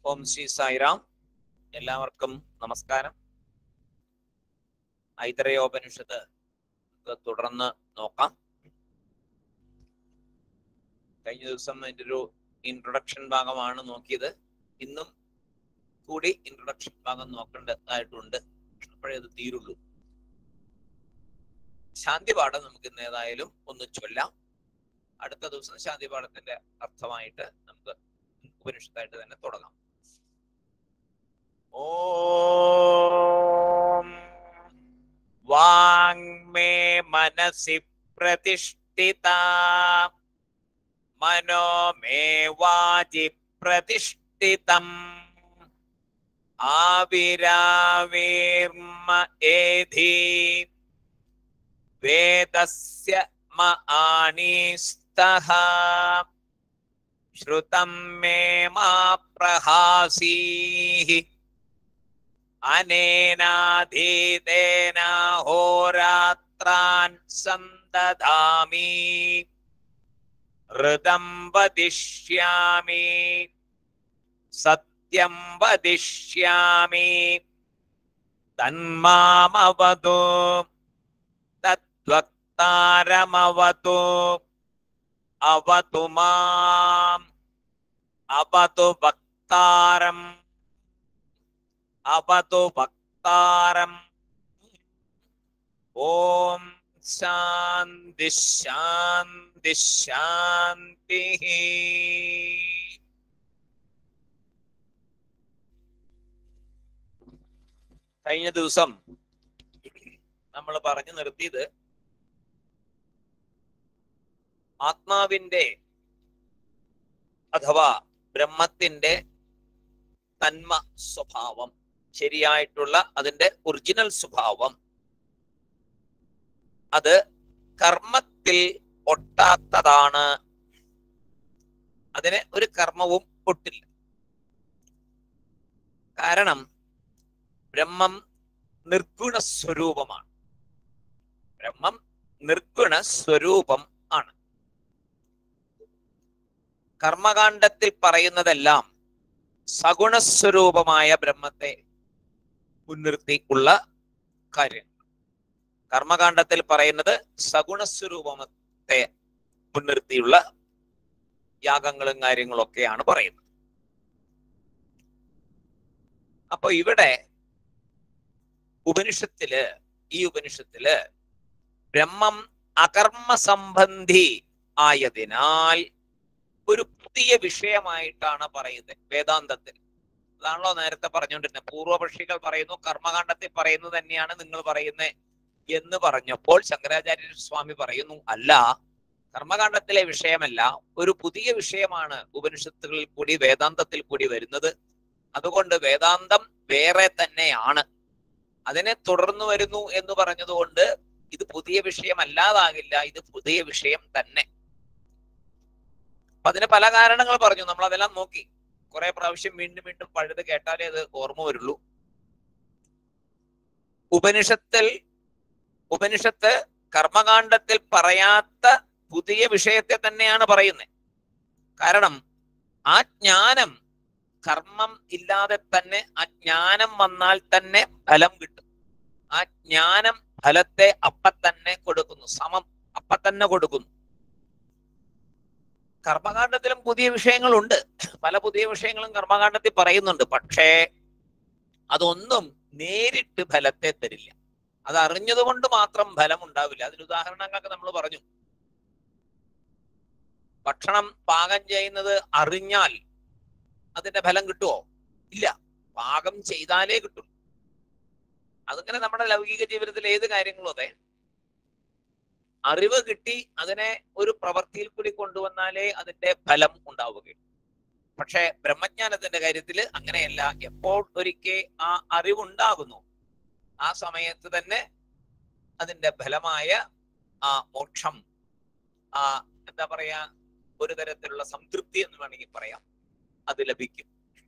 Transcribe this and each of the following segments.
ഓം ശ്രീ സായിറാം എല്ലാവർക്കും നമസ്കാരം ഐതരയോപനിഷത്ത് നമുക്ക് തുടർന്ന് നോക്കാം കഴിഞ്ഞ ദിവസം അതിന്റെ ഒരു ഇൻട്രൊഡക്ഷൻ ഭാഗമാണ് നോക്കിയത് ഇന്നും കൂടി ഇൻട്രൊഡക്ഷൻ ഭാഗം നോക്കേണ്ടതായിട്ടുണ്ട് അപ്പോഴേ അത് തീരുള്ളൂ ശാന്തിപാഠം നമുക്ക് ഇന്ന് ഏതായാലും ഒന്ന് ചൊല്ലാം അടുത്ത ദിവസം ശാന്തിപാഠത്തിന്റെ അർത്ഥമായിട്ട് നമുക്ക് ഉപനിഷത്തായിട്ട് തന്നെ തുടങ്ങാം ഓം വാങ്മേ മനസി പ്രതിഷ്ഠിത മനോ മേ വാചി പ്രതിഷ്ഠിതം ആവിരാവീർമ ഏധി വേദസ്യ മ ആനീസ്തഃ ശ്രുതം മേ മാ പ്രഹാസീः അനേനാധീതേന ഹോരാത്രാൻ സന്തധാമി ഋതം വദിഷ്യാമി സത്യം വദിഷ്യാമി തന്മാമവതു തദ്വക്താരമവതു അവതു മാം അവതു വക്താരം അവതു വക്താരം ഓം ശാന്തി ശാന്തി ശാന്തി കഴിഞ്ഞ ദിവസം നമ്മൾ പറഞ്ഞു നിർത്തിയത് ആത്മാവിന്റെ അഥവാ ബ്രഹ്മത്തിന്റെ തന്മ സ്വഭാവം ശരിയായിട്ടുള്ള അതിന്റെ ഒറിജിനൽ സ്വഭാവം അത് കർമ്മത്തിൽ ഒട്ടാത്തതാണ് അതിന് ഒരു കർമ്മവും ഒട്ടില്ല കാരണം ബ്രഹ്മം നിർഗുണ സ്വരൂപമാണ് ബ്രഹ്മം നിർഗുണ സ്വരൂപം ആണ് കർമ്മകാണ്ഡത്തിൽ പറയുന്നതെല്ലാം സഗുണസ്വരൂപമായ ബ്രഹ്മത്തെ മുൻനിർത്തി ഉള്ള കാര്യം കർമ്മകാണ്ഡത്തിൽ പറയുന്നത് സഗുണസ്വരൂപത്തെ മുൻനിർത്തിയുള്ള യാഗങ്ങളും കാര്യങ്ങളും ഒക്കെയാണ് പറയുന്നത് അപ്പൊ ഇവിടെ ഉപനിഷത്തില് ഈ ഉപനിഷത്തില് ബ്രഹ്മം അകർമ്മ സംബന്ധി ആയതിനാൽ ഒരു പുതിയ വിഷയമായിട്ടാണ് പറയുന്നത് വേദാന്തത്തിൽ അതാണല്ലോ നേരത്തെ പറഞ്ഞുകൊണ്ടിരുന്നത് പൂർവപക്ഷികൾ പറയുന്നു കർമ്മകാണ്ഡത്തിൽ പറയുന്നത് തന്നെയാണ് നിങ്ങൾ പറയുന്നത് എന്ന് പറഞ്ഞപ്പോൾ ശങ്കരാചാര്യ സ്വാമി പറയുന്നു അല്ല കർമ്മകാണ്ഡത്തിലെ വിഷയമല്ല ഒരു പുതിയ വിഷയമാണ് ഉപനിഷത്തുകളിൽ കൂടി വേദാന്തത്തിൽ കൂടി വരുന്നത് അതുകൊണ്ട് വേദാന്തം വേറെ തന്നെയാണ് അതിനെ തുടർന്നു വരുന്നു എന്ന് പറഞ്ഞതുകൊണ്ട് ഇത് പുതിയ വിഷയമല്ലാതാകില്ല ഇത് പുതിയ വിഷയം തന്നെ അപ്പൊ അതിന് പല കാരണങ്ങൾ പറഞ്ഞു നമ്മൾ അതെല്ലാം നോക്കി കുറെ പ്രാവശ്യം വീണ്ടും വീണ്ടും പഴുത് കേട്ടാലേ അത് ഓർമ്മ വരുള്ളൂ ഉപനിഷത്തിൽ ഉപനിഷത്ത് കർമ്മകാണ്ഡത്തിൽ പറയാത്ത പുതിയ വിഷയത്തെ തന്നെയാണ് പറയുന്നത് കാരണം ആ ജ്ഞാനം കർമ്മം ഇല്ലാതെ തന്നെ ആ ജ്ഞാനം വന്നാൽ തന്നെ ഫലം കിട്ടും ആ ജ്ഞാനം ഫലത്തെ അപ്പ തന്നെ കൊടുക്കുന്നു സമം അപ്പ തന്നെ കൊടുക്കുന്നു കർമ്മകാണ്ഡത്തിലും പുതിയ വിഷയങ്ങളുണ്ട് പല പുതിയ വിഷയങ്ങളും കർമ്മകാണ്ഡത്തിൽ പറയുന്നുണ്ട് പക്ഷേ അതൊന്നും നേരിട്ട് ഫലത്തെ തരില്ല അത് അറിഞ്ഞതുകൊണ്ട് മാത്രം ഫലം ഉണ്ടാവില്ല അതിന് ഉദാഹരണങ്ങളൊക്കെ നമ്മൾ പറഞ്ഞു ഭക്ഷണം പാകം ചെയ്യുന്നത് അറിഞ്ഞാൽ അതിന്റെ ഫലം കിട്ടുമോ ഇല്ല പാകം ചെയ്താലേ കിട്ടും അതിങ്ങനെ നമ്മുടെ ലൗകിക ജീവിതത്തിൽ ഏത് കാര്യങ്ങളും അതെ അറിവ് കിട്ടി അതിനെ ഒരു പ്രവൃത്തിയിൽ കൂടി കൊണ്ടുവന്നാലേ അതിന്റെ ഫലം ഉണ്ടാവുകയുള്ളൂ പക്ഷെ ബ്രഹ്മജ്ഞാനത്തിന്റെ കാര്യത്തിൽ അങ്ങനെയല്ല എപ്പോൾ ഒരിക്കൽ ആ അറിവുണ്ടാകുന്നു ആ സമയത്ത് തന്നെ അതിന്റെ ഫലമായ ആ മോക്ഷം ആ എന്താ പറയാ ഒരു തരത്തിലുള്ള സംതൃപ്തി എന്ന് വേണമെങ്കിൽ പറയാം അത് ലഭിക്കും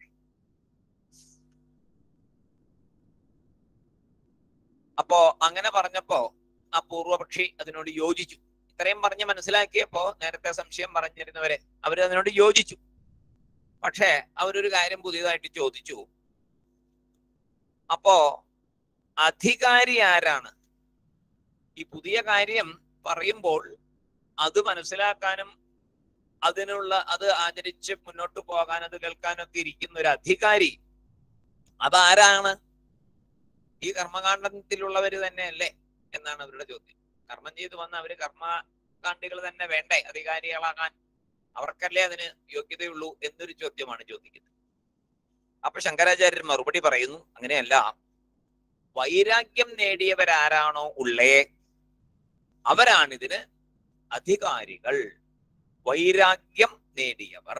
അപ്പോ അങ്ങനെ പറഞ്ഞപ്പോ ആ പൂർവപക്ഷി അതിനോട് യോജിച്ചു ഇത്രയും പറഞ്ഞ് മനസ്സിലാക്കിയപ്പോ നേരത്തെ സംശയം പറഞ്ഞിരുന്നവരെ അവര് അതിനോട് യോജിച്ചു പക്ഷേ അവരൊരു കാര്യം പുതിയതായിട്ട് ചോദിച്ചു അപ്പോ അധികാരി ആരാണ് ഈ പുതിയ കാര്യം പറയുമ്പോൾ അത് മനസ്സിലാക്കാനും അതിനുള്ള അത് ആചരിച്ച് മുന്നോട്ട് പോകാൻ അത് കേൾക്കാനൊക്കെ ഇരിക്കുന്ന ഒരു അധികാരി അതാരാണ് ഈ കർമ്മകാണ്ഡത്തിലുള്ളവര് തന്നെയല്ലേ എന്നാണ് അവരുടെ ചോദ്യം കർമ്മം ചെയ്തു വന്ന അവര് കർമ്മകാണ്ഡികൾ തന്നെ വേണ്ടേ അധികാരികളാകാൻ അവർക്കല്ലേ അതിന് യോഗ്യതയുള്ളൂ എന്നൊരു ചോദ്യമാണ് ചോദിക്കുന്നത് അപ്പൊ ശങ്കരാചാര്യർ മറുപടി പറയുന്നു അങ്ങനെയല്ല വൈരാഗ്യം നേടിയവരാരാണോ ഉള്ളേ അവരാണിതിന് അധികാരികൾ വൈരാഗ്യം നേടിയവർ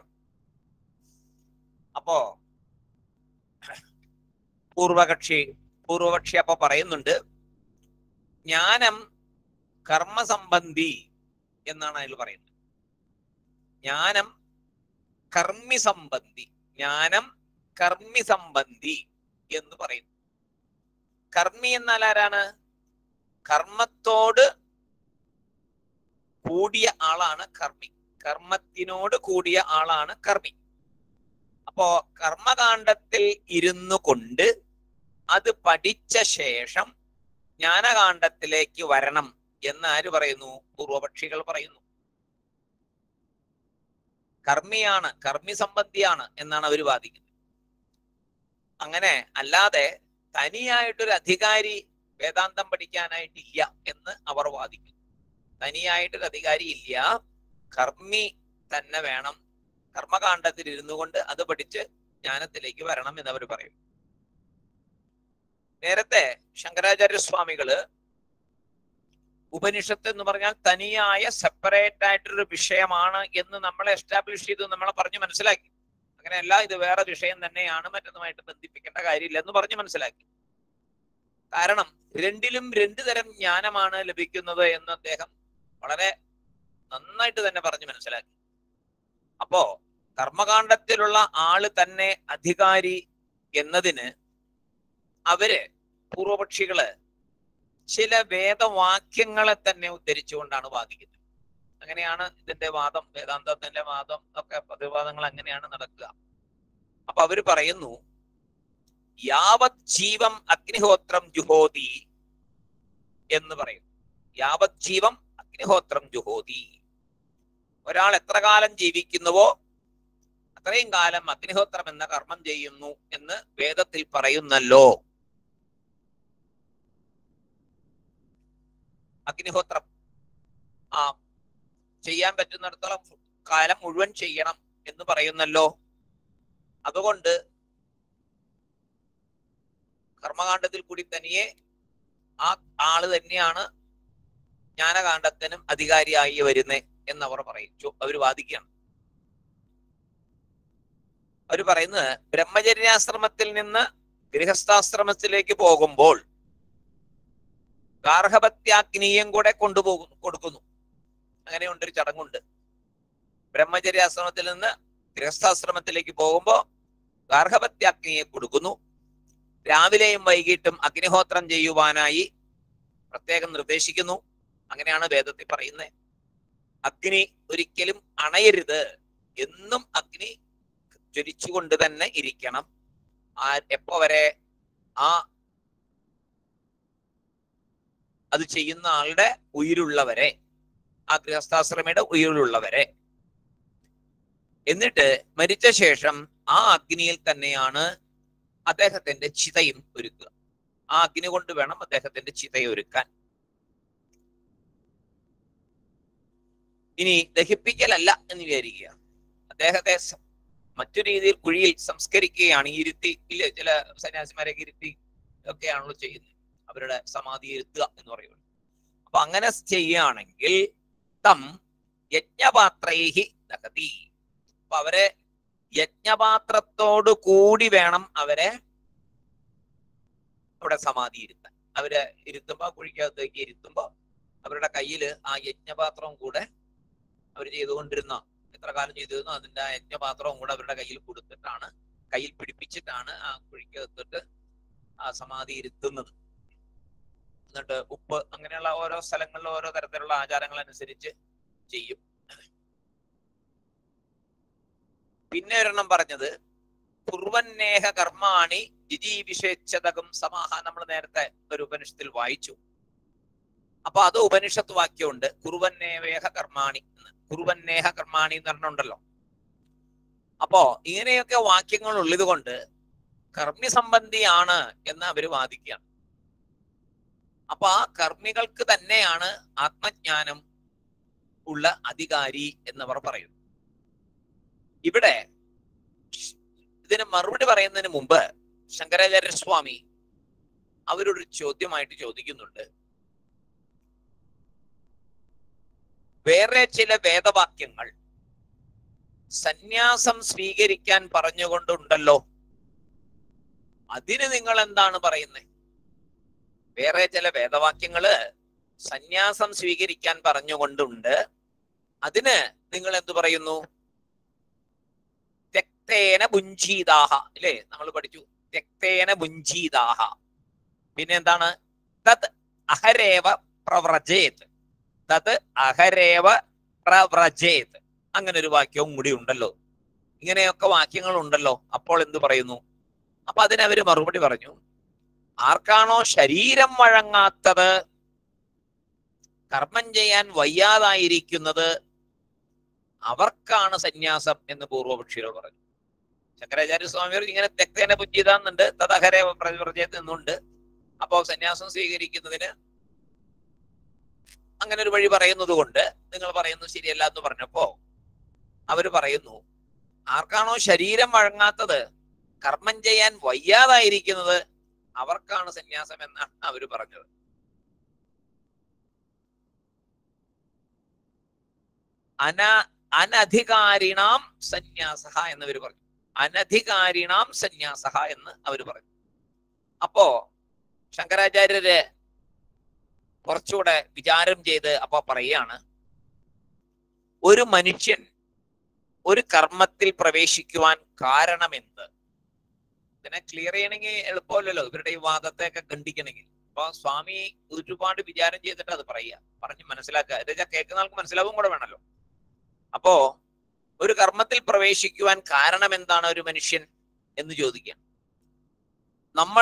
അപ്പോ പൂർവകക്ഷി പൂർവകക്ഷി അപ്പൊ പറയുന്നുണ്ട് ജ്ഞാനം കർമ്മസംബന്ധി എന്നാണ് അതിൽ പറയുന്നത് ജ്ഞാനം കർമ്മി സംബന്ധി ജ്ഞാനം കർമ്മി സംബന്ധി എന്ന് പറയുന്നു കർമ്മി എന്നാൽ ആരാണ് കർമ്മത്തോട് കൂടിയ ആളാണ് കർമ്മി കർമ്മത്തിനോട് കൂടിയ ആളാണ് കർമ്മി അപ്പോ കർമ്മകാണ്ഡത്തിൽ ഇരുന്നു കൊണ്ട് അത് പഠിച്ച ശേഷം ജ്ഞാനകാണ്ഡത്തിലേക്ക് വരണം എന്ന് ആര് പറയുന്നു പൂർവപക്ഷികൾ പറയുന്നു കർമ്മിയാണ് കർമ്മി സംബന്ധിയാണ് എന്നാണ് അവർ വാദിക്കുന്നത് അങ്ങനെ അല്ലാതെ തനിയായിട്ടൊരു അധികാരി വേദാന്തം പഠിക്കാനായിട്ടില്ല എന്ന് അവർ വാദിക്കുന്നു തനിയായിട്ടൊരു അധികാരി ഇല്ല കർമ്മി തന്നെ വേണം കർമ്മകാണ്ഡത്തിൽ ഇരുന്നു കൊണ്ട് അത് പഠിച്ച് ജ്ഞാനത്തിലേക്ക് വരണം എന്ന് അവർ പറയും നേരത്തെ ശങ്കരാചാര്യ സ്വാമികള് ഉപനിഷത്ത് എന്ന് പറഞ്ഞാൽ തനിയായ സെപ്പറേറ്റ് ആയിട്ടൊരു വിഷയമാണ് എന്ന് നമ്മളെ എസ്റ്റാബ്ലിഷ് ചെയ്തു നമ്മളെ പറഞ്ഞു മനസ്സിലാക്കി അങ്ങനെയല്ല ഇത് വേറെ വിഷയം തന്നെയാണ് മറ്റൊന്നുമായിട്ട് ബന്ധിപ്പിക്കേണ്ട കാര്യമില്ല എന്ന് പറഞ്ഞു മനസ്സിലാക്കി കാരണം രണ്ടിലും രണ്ടു തരം ജ്ഞാനമാണ് ലഭിക്കുന്നത് എന്ന് അദ്ദേഹം വളരെ നന്നായിട്ട് തന്നെ പറഞ്ഞു മനസ്സിലാക്കി അപ്പോ കർമ്മകാണ്ഡത്തിലുള്ള ആള് തന്നെ അധികാരി എന്നതിന് അവര് പൂർവപക്ഷികള് ചില വേദവാക്യങ്ങളെ തന്നെ ഉദ്ധരിച്ചുകൊണ്ടാണ് വാദിക്കുന്നത് അങ്ങനെയാണ് ഇതിന്റെ വാദം വേദാന്തത്തിന്റെ വാദം ഒക്കെ പ്രതിവാദങ്ങൾ അങ്ങനെയാണ് നടക്കുക അപ്പൊ അവര് പറയുന്നു യാവത് ജീവം അഗ്നിഹോത്രം ജുഹോതി എന്ന് പറയും യാവത് ജീവം അഗ്നിഹോത്രം ജുഹോതി ഒരാൾ എത്ര കാലം ജീവിക്കുന്നുവോ അത്രയും കാലം അഗ്നിഹോത്രം എന്ന കർമ്മം ചെയ്യുന്നു എന്ന് വേദത്തിൽ പറയുന്നല്ലോ അഗ്നിഹോത്രം ആ ചെയ്യാൻ പറ്റുന്നിടത്തോളം കാലം മുഴുവൻ ചെയ്യണം എന്ന് പറയുന്നല്ലോ അതുകൊണ്ട് കർമ്മകാണ്ഡത്തിൽ കൂടി തനിയെ ആ ആള് തന്നെയാണ് ജ്ഞാനകാണ്ഡത്തിനും അധികാരിയായി വരുന്നേ എന്ന് അവർ പറയും അവർ വാദിക്കുകയാണ് അവർ പറയുന്നത് ബ്രഹ്മചര്യാശ്രമത്തിൽ നിന്ന് ഗൃഹസ്ഥാശ്രമത്തിലേക്ക് പോകുമ്പോൾ ഗാർഹപത്യാഗ്നിയും കൂടെ കൊണ്ടുപോകുന്നു കൊടുക്കുന്നു അങ്ങനെ ഉണ്ടൊരു ചടങ്ങുണ്ട് ബ്രഹ്മചര്യാശ്രമത്തിൽ നിന്ന് ഗൃഹസ്ഥാശ്രമത്തിലേക്ക് പോകുമ്പോൾ ഗാർഹപത്യാഗ്നിയെ കൊടുക്കുന്നു രാവിലെയും വൈകിട്ടും അഗ്നിഹോത്രം ചെയ്യുവാനായി പ്രത്യേകം നിർദ്ദേശിക്കുന്നു അങ്ങനെയാണ് വേദത്തിൽ പറയുന്നത് അഗ്നി ഒരിക്കലും അണയരുത് എന്നും അഗ്നി ജ്വലിച്ചുകൊണ്ട് തന്നെ ഇരിക്കണം ആ എപ്പോ വരെ ആ അത് ചെയ്യുന്ന ആളുടെ ഉயிருള്ളവരെ ആ ഗൃഹസ്ഥാശ്രമയുടെ ഉயிருള്ളവരെ എന്നിട്ട് മരിച്ച ശേഷം ആ അഗ്നിയിൽ തന്നെയാണ് അദ്ദേഹത്തിന്റെ ചിതയും ഒരുക്കുക ആ അഗ്നി കൊണ്ട് വേണം അദ്ദേഹത്തിന്റെ ചിതയെ ഒരുക്കാൻ ഇനി ദഹിപ്പിക്കലല്ല എന്ന് വിചാരിക്കുക അദ്ദേഹത്തെ സ- മറ്റു രീതിയിൽ കുഴിയിൽ സംസ്കരിക്കുകയാണ് ഇരുത്തി ഇല്ല ചില സന്യാസിമാരൊക്കെ ഇരുത്തി ഒക്കെയാണല്ലോ ചെയ്യുന്നത് അവരുടെ സമാധി ഇരുത്തുക എന്ന് പറയുന്നത് അപ്പൊ അങ്ങനെ ചെയ്യുകയാണെങ്കിൽ തം യജ്ഞപാത്രൈഹി ദഹതി അപ്പൊ അവരെ യജ്ഞപാത്രത്തോട് കൂടി വേണം അവരെ അവിടെ സമാധി ഇരുത്താൻ അവരെ ഇരുത്തുമ്പോ കുഴിക്കകത്തേക്ക് ഇരുത്തുമ്പോ അവരുടെ കയ്യില് ആ യജ്ഞപാത്രവും കൂടെ അവർ ചെയ്തുകൊണ്ടിരുന്ന എത്ര കാലം ചെയ്തിരുന്നു അതിന്റെ ആ യജ്ഞപാത്രവും കൂടെ അവരുടെ കയ്യിൽ കൊടുത്തിട്ടാണ് കയ്യിൽ പിടിപ്പിച്ചിട്ടാണ് ആ കുഴിക്കകത്തിട്ട് ആ സമാധി ഇരുത്തുന്നത് എന്നിട്ട് ഉപ്പ് അങ്ങനെയുള്ള ഓരോ സ്ഥലങ്ങളിലും ഓരോ തരത്തിലുള്ള ആചാരങ്ങൾ അനുസരിച്ച് ചെയ്യും പിന്നെ ഒരെണ്ണം പറഞ്ഞത് കുർവന്നേഹ കർമാണി ജിജീവിഷേച്ഛതകം സമാഹ നമ്മൾ നേരത്തെ ഒരു ഉപനിഷത്തിൽ വായിച്ചു അപ്പൊ അത് ഉപനിഷത്ത് വാക്യമുണ്ട് കുറുവന്നേവേഹ കർമാണി എന്ന് കുറുവന്നേഹ കർമാണി എന്ന് പറഞ്ഞുണ്ടല്ലോ അപ്പോ ഇങ്ങനെയൊക്കെ വാക്യങ്ങൾ ഉള്ളത് കൊണ്ട് കർമ്മി സംബന്ധിയാണ് എന്ന് അവര് വാദിക്കുകയാണ് അപ്പൊ ആ കർമ്മികൾക്ക് തന്നെയാണ് ആത്മജ്ഞാനം ഉള്ള അധികാരി എന്നവർ പറയുന്നു ഇവിടെ ഇതിന് മറുപടി പറയുന്നതിന് മുമ്പ് ശങ്കരാചാര്യ സ്വാമി അവരൊരു ചോദ്യമായിട്ട് ചോദിക്കുന്നുണ്ട് വേറെ ചില വേദവാക്യങ്ങൾ സന്യാസം സ്വീകരിക്കാൻ പറഞ്ഞുകൊണ്ടുണ്ടല്ലോ അതിന് നിങ്ങൾ എന്താണ് പറയുന്നത് വേറെ ചില വേദവാക്യങ്ങള് സന്യാസം സ്വീകരിക്കാൻ പറഞ്ഞുകൊണ്ടുണ്ട് അതിന് നിങ്ങൾ എന്തു പറയുന്നു തെക്തേന ഭുഞ്ചീതാഹ അല്ലേ നമ്മൾ പഠിച്ചു തെക്തേന ഭുഞ്ചീതാഹ പിന്നെ എന്താണ് തത് അഹരേവ പ്രവ്രജേത് തത് അഹരേവ പ്രവ്രജേത് അങ്ങനെ ഒരു വാക്യവും കൂടി ഉണ്ടല്ലോ ഇങ്ങനെയൊക്കെ വാക്യങ്ങൾ ഉണ്ടല്ലോ അപ്പോൾ എന്തു പറയുന്നു അപ്പൊ അതിനവര് മറുപടി പറഞ്ഞു ആർക്കാണോ ശരീരം വഴങ്ങാത്തത് കർമ്മം ചെയ്യാൻ വയ്യാതായിരിക്കുന്നത് അവർക്കാണ് സന്യാസം എന്ന് പൂർവപക്ഷികൾ പറഞ്ഞു ശങ്കരാചാര്യ സ്വാമികൾ ഇങ്ങനെ തെക്തേന പുഞ്ചിതാന്നുണ്ട് തദഹരെ പ്രജയത്ത് നിന്നുണ്ട് അപ്പോ സന്യാസം സ്വീകരിക്കുന്നതിന് അങ്ങനെ ഒരു വഴി പറയുന്നത് കൊണ്ട് നിങ്ങൾ പറയുന്നത് ശരിയല്ല എന്ന് പറഞ്ഞപ്പോ അവര് പറയുന്നു ആർക്കാണോ ശരീരം വഴങ്ങാത്തത് കർമ്മം ചെയ്യാൻ വയ്യാതായിരിക്കുന്നത് അവർക്കാണ് സന്യാസം എന്നാണ് അവര് പറഞ്ഞത് അന അനധികാരിണാം സന്യാസ എന്നവർ പറഞ്ഞു അനധികാരിണാം സന്യാസ എന്ന് അവർ പറഞ്ഞു അപ്പോ ശങ്കരാചാര്യര് കുറച്ചുകൂടെ വിചാരം ചെയ്ത് അപ്പൊ പറയാണ് ഒരു മനുഷ്യൻ ഒരു കർമ്മത്തിൽ പ്രവേശിക്കുവാൻ കാരണമെന്ത് ഇതിനെ ക്ലിയർ ചെയ്യണമെങ്കിൽ എളുപ്പമല്ലല്ലോ ഇവരുടെ ഈ വാദത്തെയൊക്കെ ഖണ്ഡിക്കണമെങ്കിൽ അപ്പൊ സ്വാമി ഒരുപാട് വിചാരം ചെയ്തിട്ട് അത് പറയുക പറഞ്ഞ് മനസ്സിലാക്കുക എന്ന് വെച്ചാൽ കേൾക്കുന്ന ആൾക്ക് മനസ്സിലാവും കൂടെ വേണമല്ലോ അപ്പോ ഒരു കർമ്മത്തിൽ പ്രവേശിക്കുവാൻ കാരണം എന്താണ് ഒരു മനുഷ്യൻ എന്ന് ചോദിക്കുക നമ്മൾ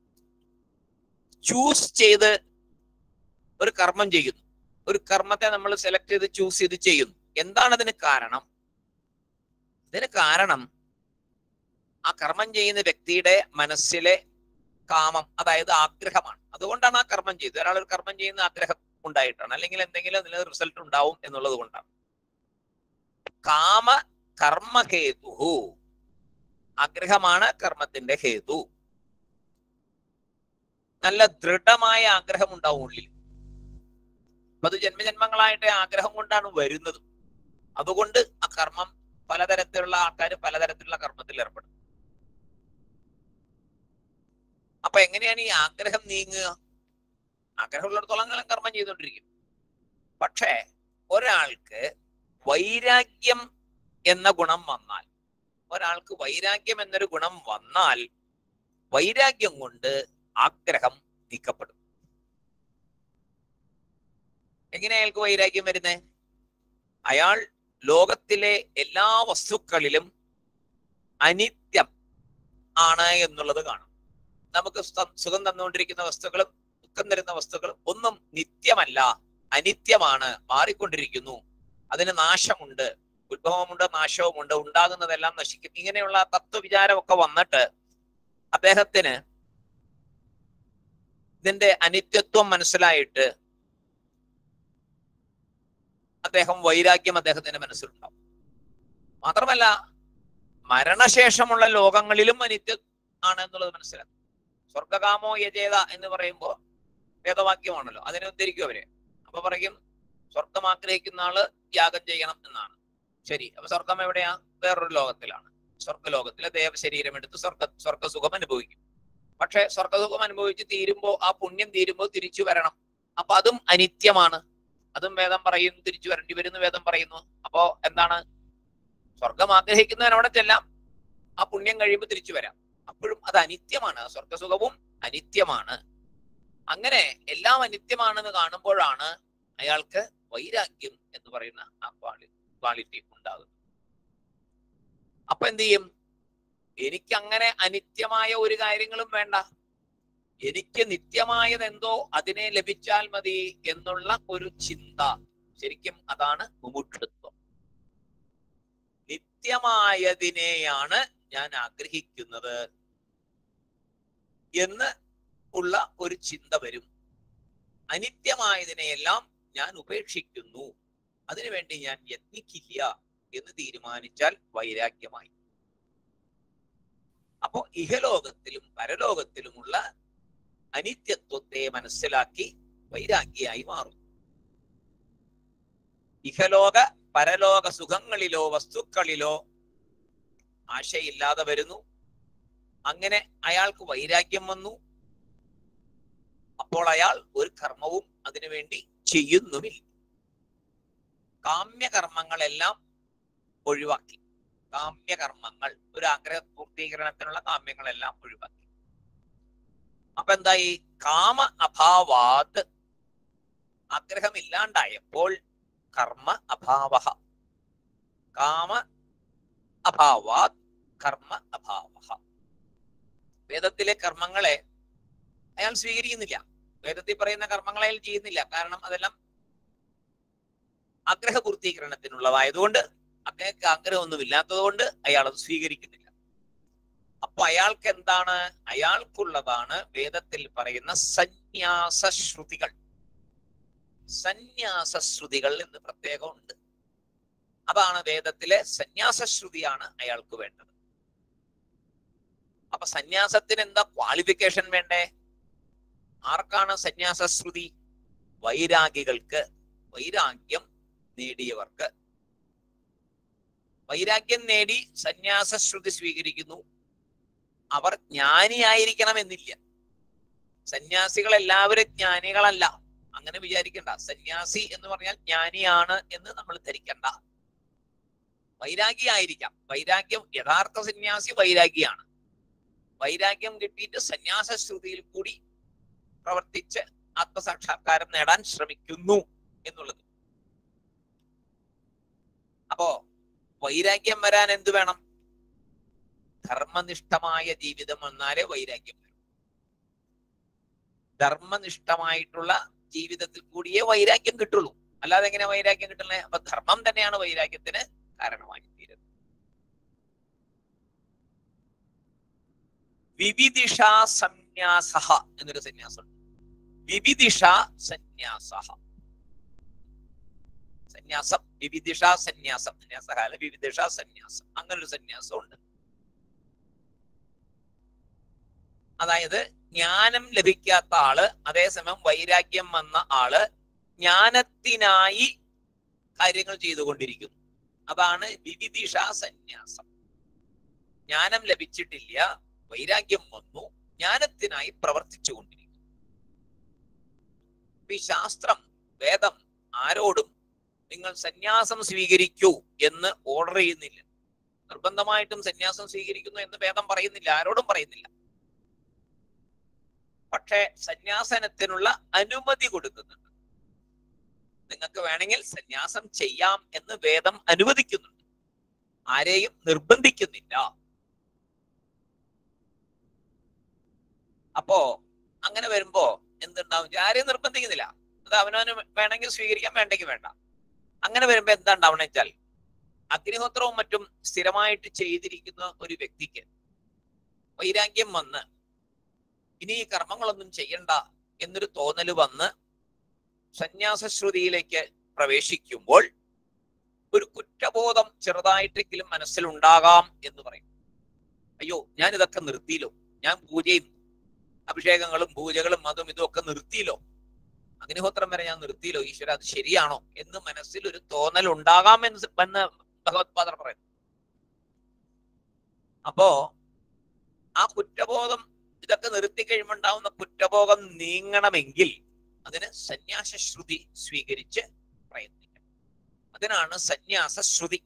ചൂസ് ചെയ്ത് ഒരു കർമ്മം ചെയ്യുന്നു ഒരു കർമ്മത്തെ നമ്മൾ സെലക്ട് ചെയ്ത് ചൂസ് ചെയ്ത് ചെയ്യുന്നു എന്താണ് അതിന് കാരണം ഇതിന് കാരണം ആ കർമ്മം ചെയ്യുന്ന വ്യക്തിയുടെ മനസ്സിലെ കാമം അതായത് ആഗ്രഹമാണ് അതുകൊണ്ടാണ് ആ കർമ്മം ചെയ്തത് ഒരാൾ ഒരു കർമ്മം ചെയ്യുന്ന ആഗ്രഹം ഉണ്ടായിട്ടാണ് അല്ലെങ്കിൽ എന്തെങ്കിലും അതിന് റിസൾട്ട് ഉണ്ടാവും എന്നുള്ളത് കൊണ്ടാണ് കാമ കർമ്മഹേതു ആഗ്രഹമാണ് കർമ്മത്തിന്റെ ഹേതു നല്ല ദൃഢമായ ആഗ്രഹം ഉണ്ടാവും ഉള്ളിൽ അപ്പൊ അത് ജന്മജന്മങ്ങളായിട്ട് ആഗ്രഹം കൊണ്ടാണ് വരുന്നത് അതുകൊണ്ട് ആ കർമ്മം പലതരത്തിലുള്ള ആൾക്കാർ പലതരത്തിലുള്ള കർമ്മത്തിൽ ഏർപ്പെടും അപ്പൊ എങ്ങനെയാണ് ഈ ആഗ്രഹം നീങ്ങുക ആഗ്രഹമുള്ളിടത്തോളം കാലം കർമ്മം ചെയ്തുകൊണ്ടിരിക്കും പക്ഷേ ഒരാൾക്ക് വൈരാഗ്യം എന്ന ഗുണം വന്നാൽ ഒരാൾക്ക് വൈരാഗ്യം എന്നൊരു ഗുണം വന്നാൽ വൈരാഗ്യം കൊണ്ട് ആഗ്രഹം നീക്കപ്പെടും എങ്ങനെ അയാൾക്ക് വൈരാഗ്യം വരുന്നേ അയാൾ ലോകത്തിലെ എല്ലാ വസ്തുക്കളിലും അനിത്യം ആണ് എന്നുള്ളത് കാണും നമുക്ക് സ- സുഖം തന്നുകൊണ്ടിരിക്കുന്ന വസ്തുക്കളും ദുഃഖം തരുന്ന വസ്തുക്കളും ഒന്നും നിത്യമല്ല അനിത്യമാണ് മാറിക്കൊണ്ടിരിക്കുന്നു അതിന് നാശമുണ്ട് ഉത്ഭവമുണ്ട് നാശവുമുണ്ട് ഉണ്ടാകുന്നതെല്ലാം നശിക്കും ഇങ്ങനെയുള്ള തത്വവിചാരമൊക്കെ വന്നിട്ട് അദ്ദേഹത്തിന് ഇതിന്റെ അനിത്യത്വം മനസ്സിലായിട്ട് അദ്ദേഹം വൈരാഗ്യം അദ്ദേഹത്തിന്റെ മനസ്സിലുണ്ടാവും മാത്രമല്ല മരണശേഷമുള്ള ലോകങ്ങളിലും അനിത്യം ആണ് എന്നുള്ളത് മനസ്സിലാക്കും സ്വർഗകാമോ യജേത എന്ന് പറയുമ്പോൾ വേദവാക്യമാണല്ലോ അതിനെ ഉദ്ധരിക്കും അവര് അപ്പൊ പറയും സ്വർഗം ആഗ്രഹിക്കുന്ന ആള് യാഗം ചെയ്യണം എന്നാണ് ശരി അപ്പൊ സ്വർഗം എവിടെയാ വേറൊരു ലോകത്തിലാണ് സ്വർഗലോകത്തിലെ ദേവശരീരം എടുത്ത് സ്വർഗ സ്വർഗസുഖം അനുഭവിക്കും പക്ഷെ സ്വർഗസുഖം അനുഭവിച്ച് തീരുമ്പോ ആ പുണ്യം തീരുമ്പോ തിരിച്ചു വരണം അപ്പൊ അതും അനിത്യമാണ് അതും വേദം പറയുന്നു തിരിച്ചു വരേണ്ടി വരുന്നു വേദം പറയുന്നു അപ്പോ എന്താണ് സ്വർഗം ആഗ്രഹിക്കുന്നവൻ അവിടെ ചെല്ലാം ആ പുണ്യം കഴിയുമ്പോൾ തിരിച്ചു വരാം അപ്പോഴും അത് അനിത്യമാണ് ആ സ്വർഗസുഖവും അനിത്യമാണ് അങ്ങനെ എല്ലാം അനിത്യമാണെന്ന് കാണുമ്പോഴാണ് അയാൾക്ക് വൈരാഗ്യം എന്ന് പറയുന്ന ആ ക്വാളി ക്വാളിറ്റി ഉണ്ടാകുന്നത് അപ്പൊ എന്ത് ചെയ്യും എനിക്ക് അങ്ങനെ അനിത്യമായ ഒരു കാര്യങ്ങളും വേണ്ട എനിക്ക് നിത്യമായത് എന്തോ അതിനെ ലഭിച്ചാൽ മതി എന്നുള്ള ഒരു ചിന്ത ശരിക്കും അതാണ് മുമുക്ഷത്വം നിത്യമായതിനെയാണ് ഞാൻ ആഗ്രഹിക്കുന്നത് എന്ന് ഉള്ള ഒരു ചിന്ത വരും അനിത്യമായതിനെയെല്ലാം ഞാൻ ഉപേക്ഷിക്കുന്നു അതിനുവേണ്ടി ഞാൻ യത്നിക്കില്ല എന്ന് തീരുമാനിച്ചാൽ വൈരാഗ്യമായി അപ്പോ ഇഹലോകത്തിലും പരലോകത്തിലുമുള്ള അനിത്യത്വത്തെ മനസ്സിലാക്കി വൈരാഗ്യായി മാറും ഇഹലോക പരലോക സുഖങ്ങളിലോ വസ്തുക്കളിലോ ആശയില്ലാതെ വരുന്നു അങ്ങനെ അയാൾക്ക് വൈരാഗ്യം വന്നു അപ്പോൾ അയാൾ ഒരു കർമ്മവും അതിനുവേണ്ടി ചെയ്യുന്നുമില്ല കാമ്യകർമ്മങ്ങളെല്ലാം ഒഴിവാക്കി കാമ്യകർമ്മങ്ങൾ ഒരു ആഗ്രഹ പൂർത്തീകരണത്തിനുള്ള കാമ്യങ്ങളെല്ലാം ഒഴിവാക്കി അപ്പൊ എന്തായി കാമ അഭാവാത് ആഗ്രഹമില്ലാണ്ടായപ്പോൾ കർമ്മ അഭാവ കാമ അഭാവാത് കർമ്മ അഭാവ വേദത്തിലെ കർമ്മങ്ങളെ അയാൾ സ്വീകരിക്കുന്നില്ല വേദത്തിൽ പറയുന്ന കർമ്മങ്ങളെ അയാൾ ചെയ്യുന്നില്ല കാരണം അതെല്ലാം ആഗ്രഹ പൂർത്തീകരണത്തിനുള്ളതായതുകൊണ്ട് അങ്ങേക്ക് ആഗ്രഹമൊന്നും ഇല്ലാത്തതുകൊണ്ട് അയാൾ അത് സ്വീകരിക്കുന്നില്ല അപ്പൊ അയാൾക്ക് എന്താണ് അയാൾക്കുള്ളതാണ് വേദത്തിൽ പറയുന്ന സന്യാസ ശ്രുതികൾ സന്യാസ ശ്രുതികൾ എന്ന് പ്രത്യേകം ഉണ്ട് അതാണ് വേദത്തിലെ സന്യാസ ശ്രുതിയാണ് അയാൾക്ക് വേണ്ടത് അപ്പൊ സന്യാസത്തിന് എന്താ ക്വാളിഫിക്കേഷൻ വേണ്ടേ ആർക്കാണ് സന്യാസ ശ്രുതി വൈരാഗികൾക്ക് വൈരാഗ്യം നേടിയവർക്ക് വൈരാഗ്യം നേടി സന്യാസ ശ്രുതി സ്വീകരിക്കുന്നു അവർ ജ്ഞാനിയായിരിക്കണം എന്നില്ല സന്യാസികൾ എല്ലാവരും ജ്ഞാനികളല്ല അങ്ങനെ വിചാരിക്കണ്ട സന്യാസി എന്ന് പറഞ്ഞാൽ ജ്ഞാനിയാണ് എന്ന് നമ്മൾ ധരിക്കണ്ട വൈരാഗി ആയിരിക്കാം വൈരാഗ്യം യഥാർത്ഥ സന്യാസി വൈരാഗിയാണ് വൈരാഗ്യം കിട്ടിയിട്ട് സന്യാസ ശ്രുതിയിൽ കൂടി പ്രവർത്തിച്ച് ആത്മസാക്ഷാത്കാരം നേടാൻ ശ്രമിക്കുന്നു എന്നുള്ളത് അപ്പോ വൈരാഗ്യം വരാൻ എന്ത് വേണം ധർമ്മനിഷ്ഠമായ ജീവിതം വന്നാലേ വൈരാഗ്യം വരും ധർമ്മനിഷ്ഠമായിട്ടുള്ള ജീവിതത്തിൽ കൂടിയേ വൈരാഗ്യം കിട്ടുള്ളൂ അല്ലാതെ എങ്ങനെ വൈരാഗ്യം കിട്ടുന്നത് അപ്പൊ ധർമ്മം തന്നെയാണ് വൈരാഗ്യത്തിന് കാരണമായി തീരുന്നത് വിവിദിഷ സന്യാസ എന്നൊരു സന്യാസമുണ്ട് വിവിദിഷ സന്യാസ സന്യാസം വിവിദിഷ സന്യാസം സന്യാസകാല വിവിദിഷ സന്യാസം അങ്ങനൊരു സന്യാസം ഉണ്ട് അതായത് ജ്ഞാനം ലഭിക്കാത്ത ആള് അതേസമയം വൈരാഗ്യം വന്ന ആള് ജ്ഞാനത്തിനായി കാര്യങ്ങൾ ചെയ്തുകൊണ്ടിരിക്കുന്നു അതാണ് വിവിദിഷ സന്യാസം ജ്ഞാനം ലഭിച്ചിട്ടില്ല വൈരാഗ്യം വന്നു ജ്ഞാനത്തിനായി പ്രവർത്തിച്ചുകൊണ്ടിരിക്കുന്നു ഈ ശാസ്ത്രം വേദം ആരോടും നിങ്ങൾ സന്യാസം സ്വീകരിക്കൂ എന്ന് ഓർഡർ ചെയ്യുന്നില്ല നിർബന്ധമായിട്ടും സന്യാസം സ്വീകരിക്കുന്നു എന്ന് വേദം പറയുന്നില്ല ആരോടും പറയുന്നില്ല പക്ഷെ സന്യാസനത്തിനുള്ള അനുമതി കൊടുക്കുന്നുണ്ട് നിങ്ങൾക്ക് വേണമെങ്കിൽ സന്യാസം ചെയ്യാം എന്ന് വേദം അനുവദിക്കുന്നുണ്ട് ആരെയും നിർബന്ധിക്കുന്നില്ല അപ്പോ അങ്ങനെ വരുമ്പോ എന്തുണ്ടാവും ആരെയും നിർബന്ധിക്കുന്നില്ല അത് അവനവന് വേണമെങ്കിൽ സ്വീകരിക്കാം വേണ്ടെങ്കിൽ വേണ്ട അങ്ങനെ വരുമ്പോ എന്താ ഉണ്ടാവണെന്ന് വെച്ചാൽ അഗ്നിഹോത്രവും മറ്റും സ്ഥിരമായിട്ട് ചെയ്തിരിക്കുന്ന ഒരു വ്യക്തിക്ക് വൈരാഗ്യം വന്ന് ഇനി ഈ കർമ്മങ്ങളൊന്നും ചെയ്യണ്ട എന്നൊരു തോന്നല് വന്ന് സന്യാസശ്രുതിയിലേക്ക് പ്രവേശിക്കുമ്പോൾ ഒരു കുറ്റബോധം ചെറുതായിട്ടെങ്കിലും മനസ്സിലുണ്ടാകാം എന്ന് പറയും അയ്യോ ഞാൻ ഇതൊക്കെ നിർത്തിയില്ലോ ഞാൻ പൂജയും അഭിഷേകങ്ങളും പൂജകളും അതും ഇതും ഒക്കെ നിർത്തിയില്ലോ അഗ്നിഹോത്രം വരെ ഞാൻ നിർത്തിയില്ലോ ഈശ്വര അത് ശരിയാണോ എന്ന് മനസ്സിൽ ഒരു തോന്നൽ ഉണ്ടാകാം എന്ന് എന്ന് ഭഗവത്പാദർ പറയുന്നു അപ്പോ ആ കുറ്റബോധം ഇതൊക്കെ നിർത്തി കഴിയുമ്പോൾ ഉണ്ടാവുന്ന കുറ്റബോധം നീങ്ങണമെങ്കിൽ അതിന് സന്യാസ ശ്രുതി സ്വീകരിച്ച് പ്രയത്നിക്കണം അതിനാണ് സന്യാസ ശ്രുതി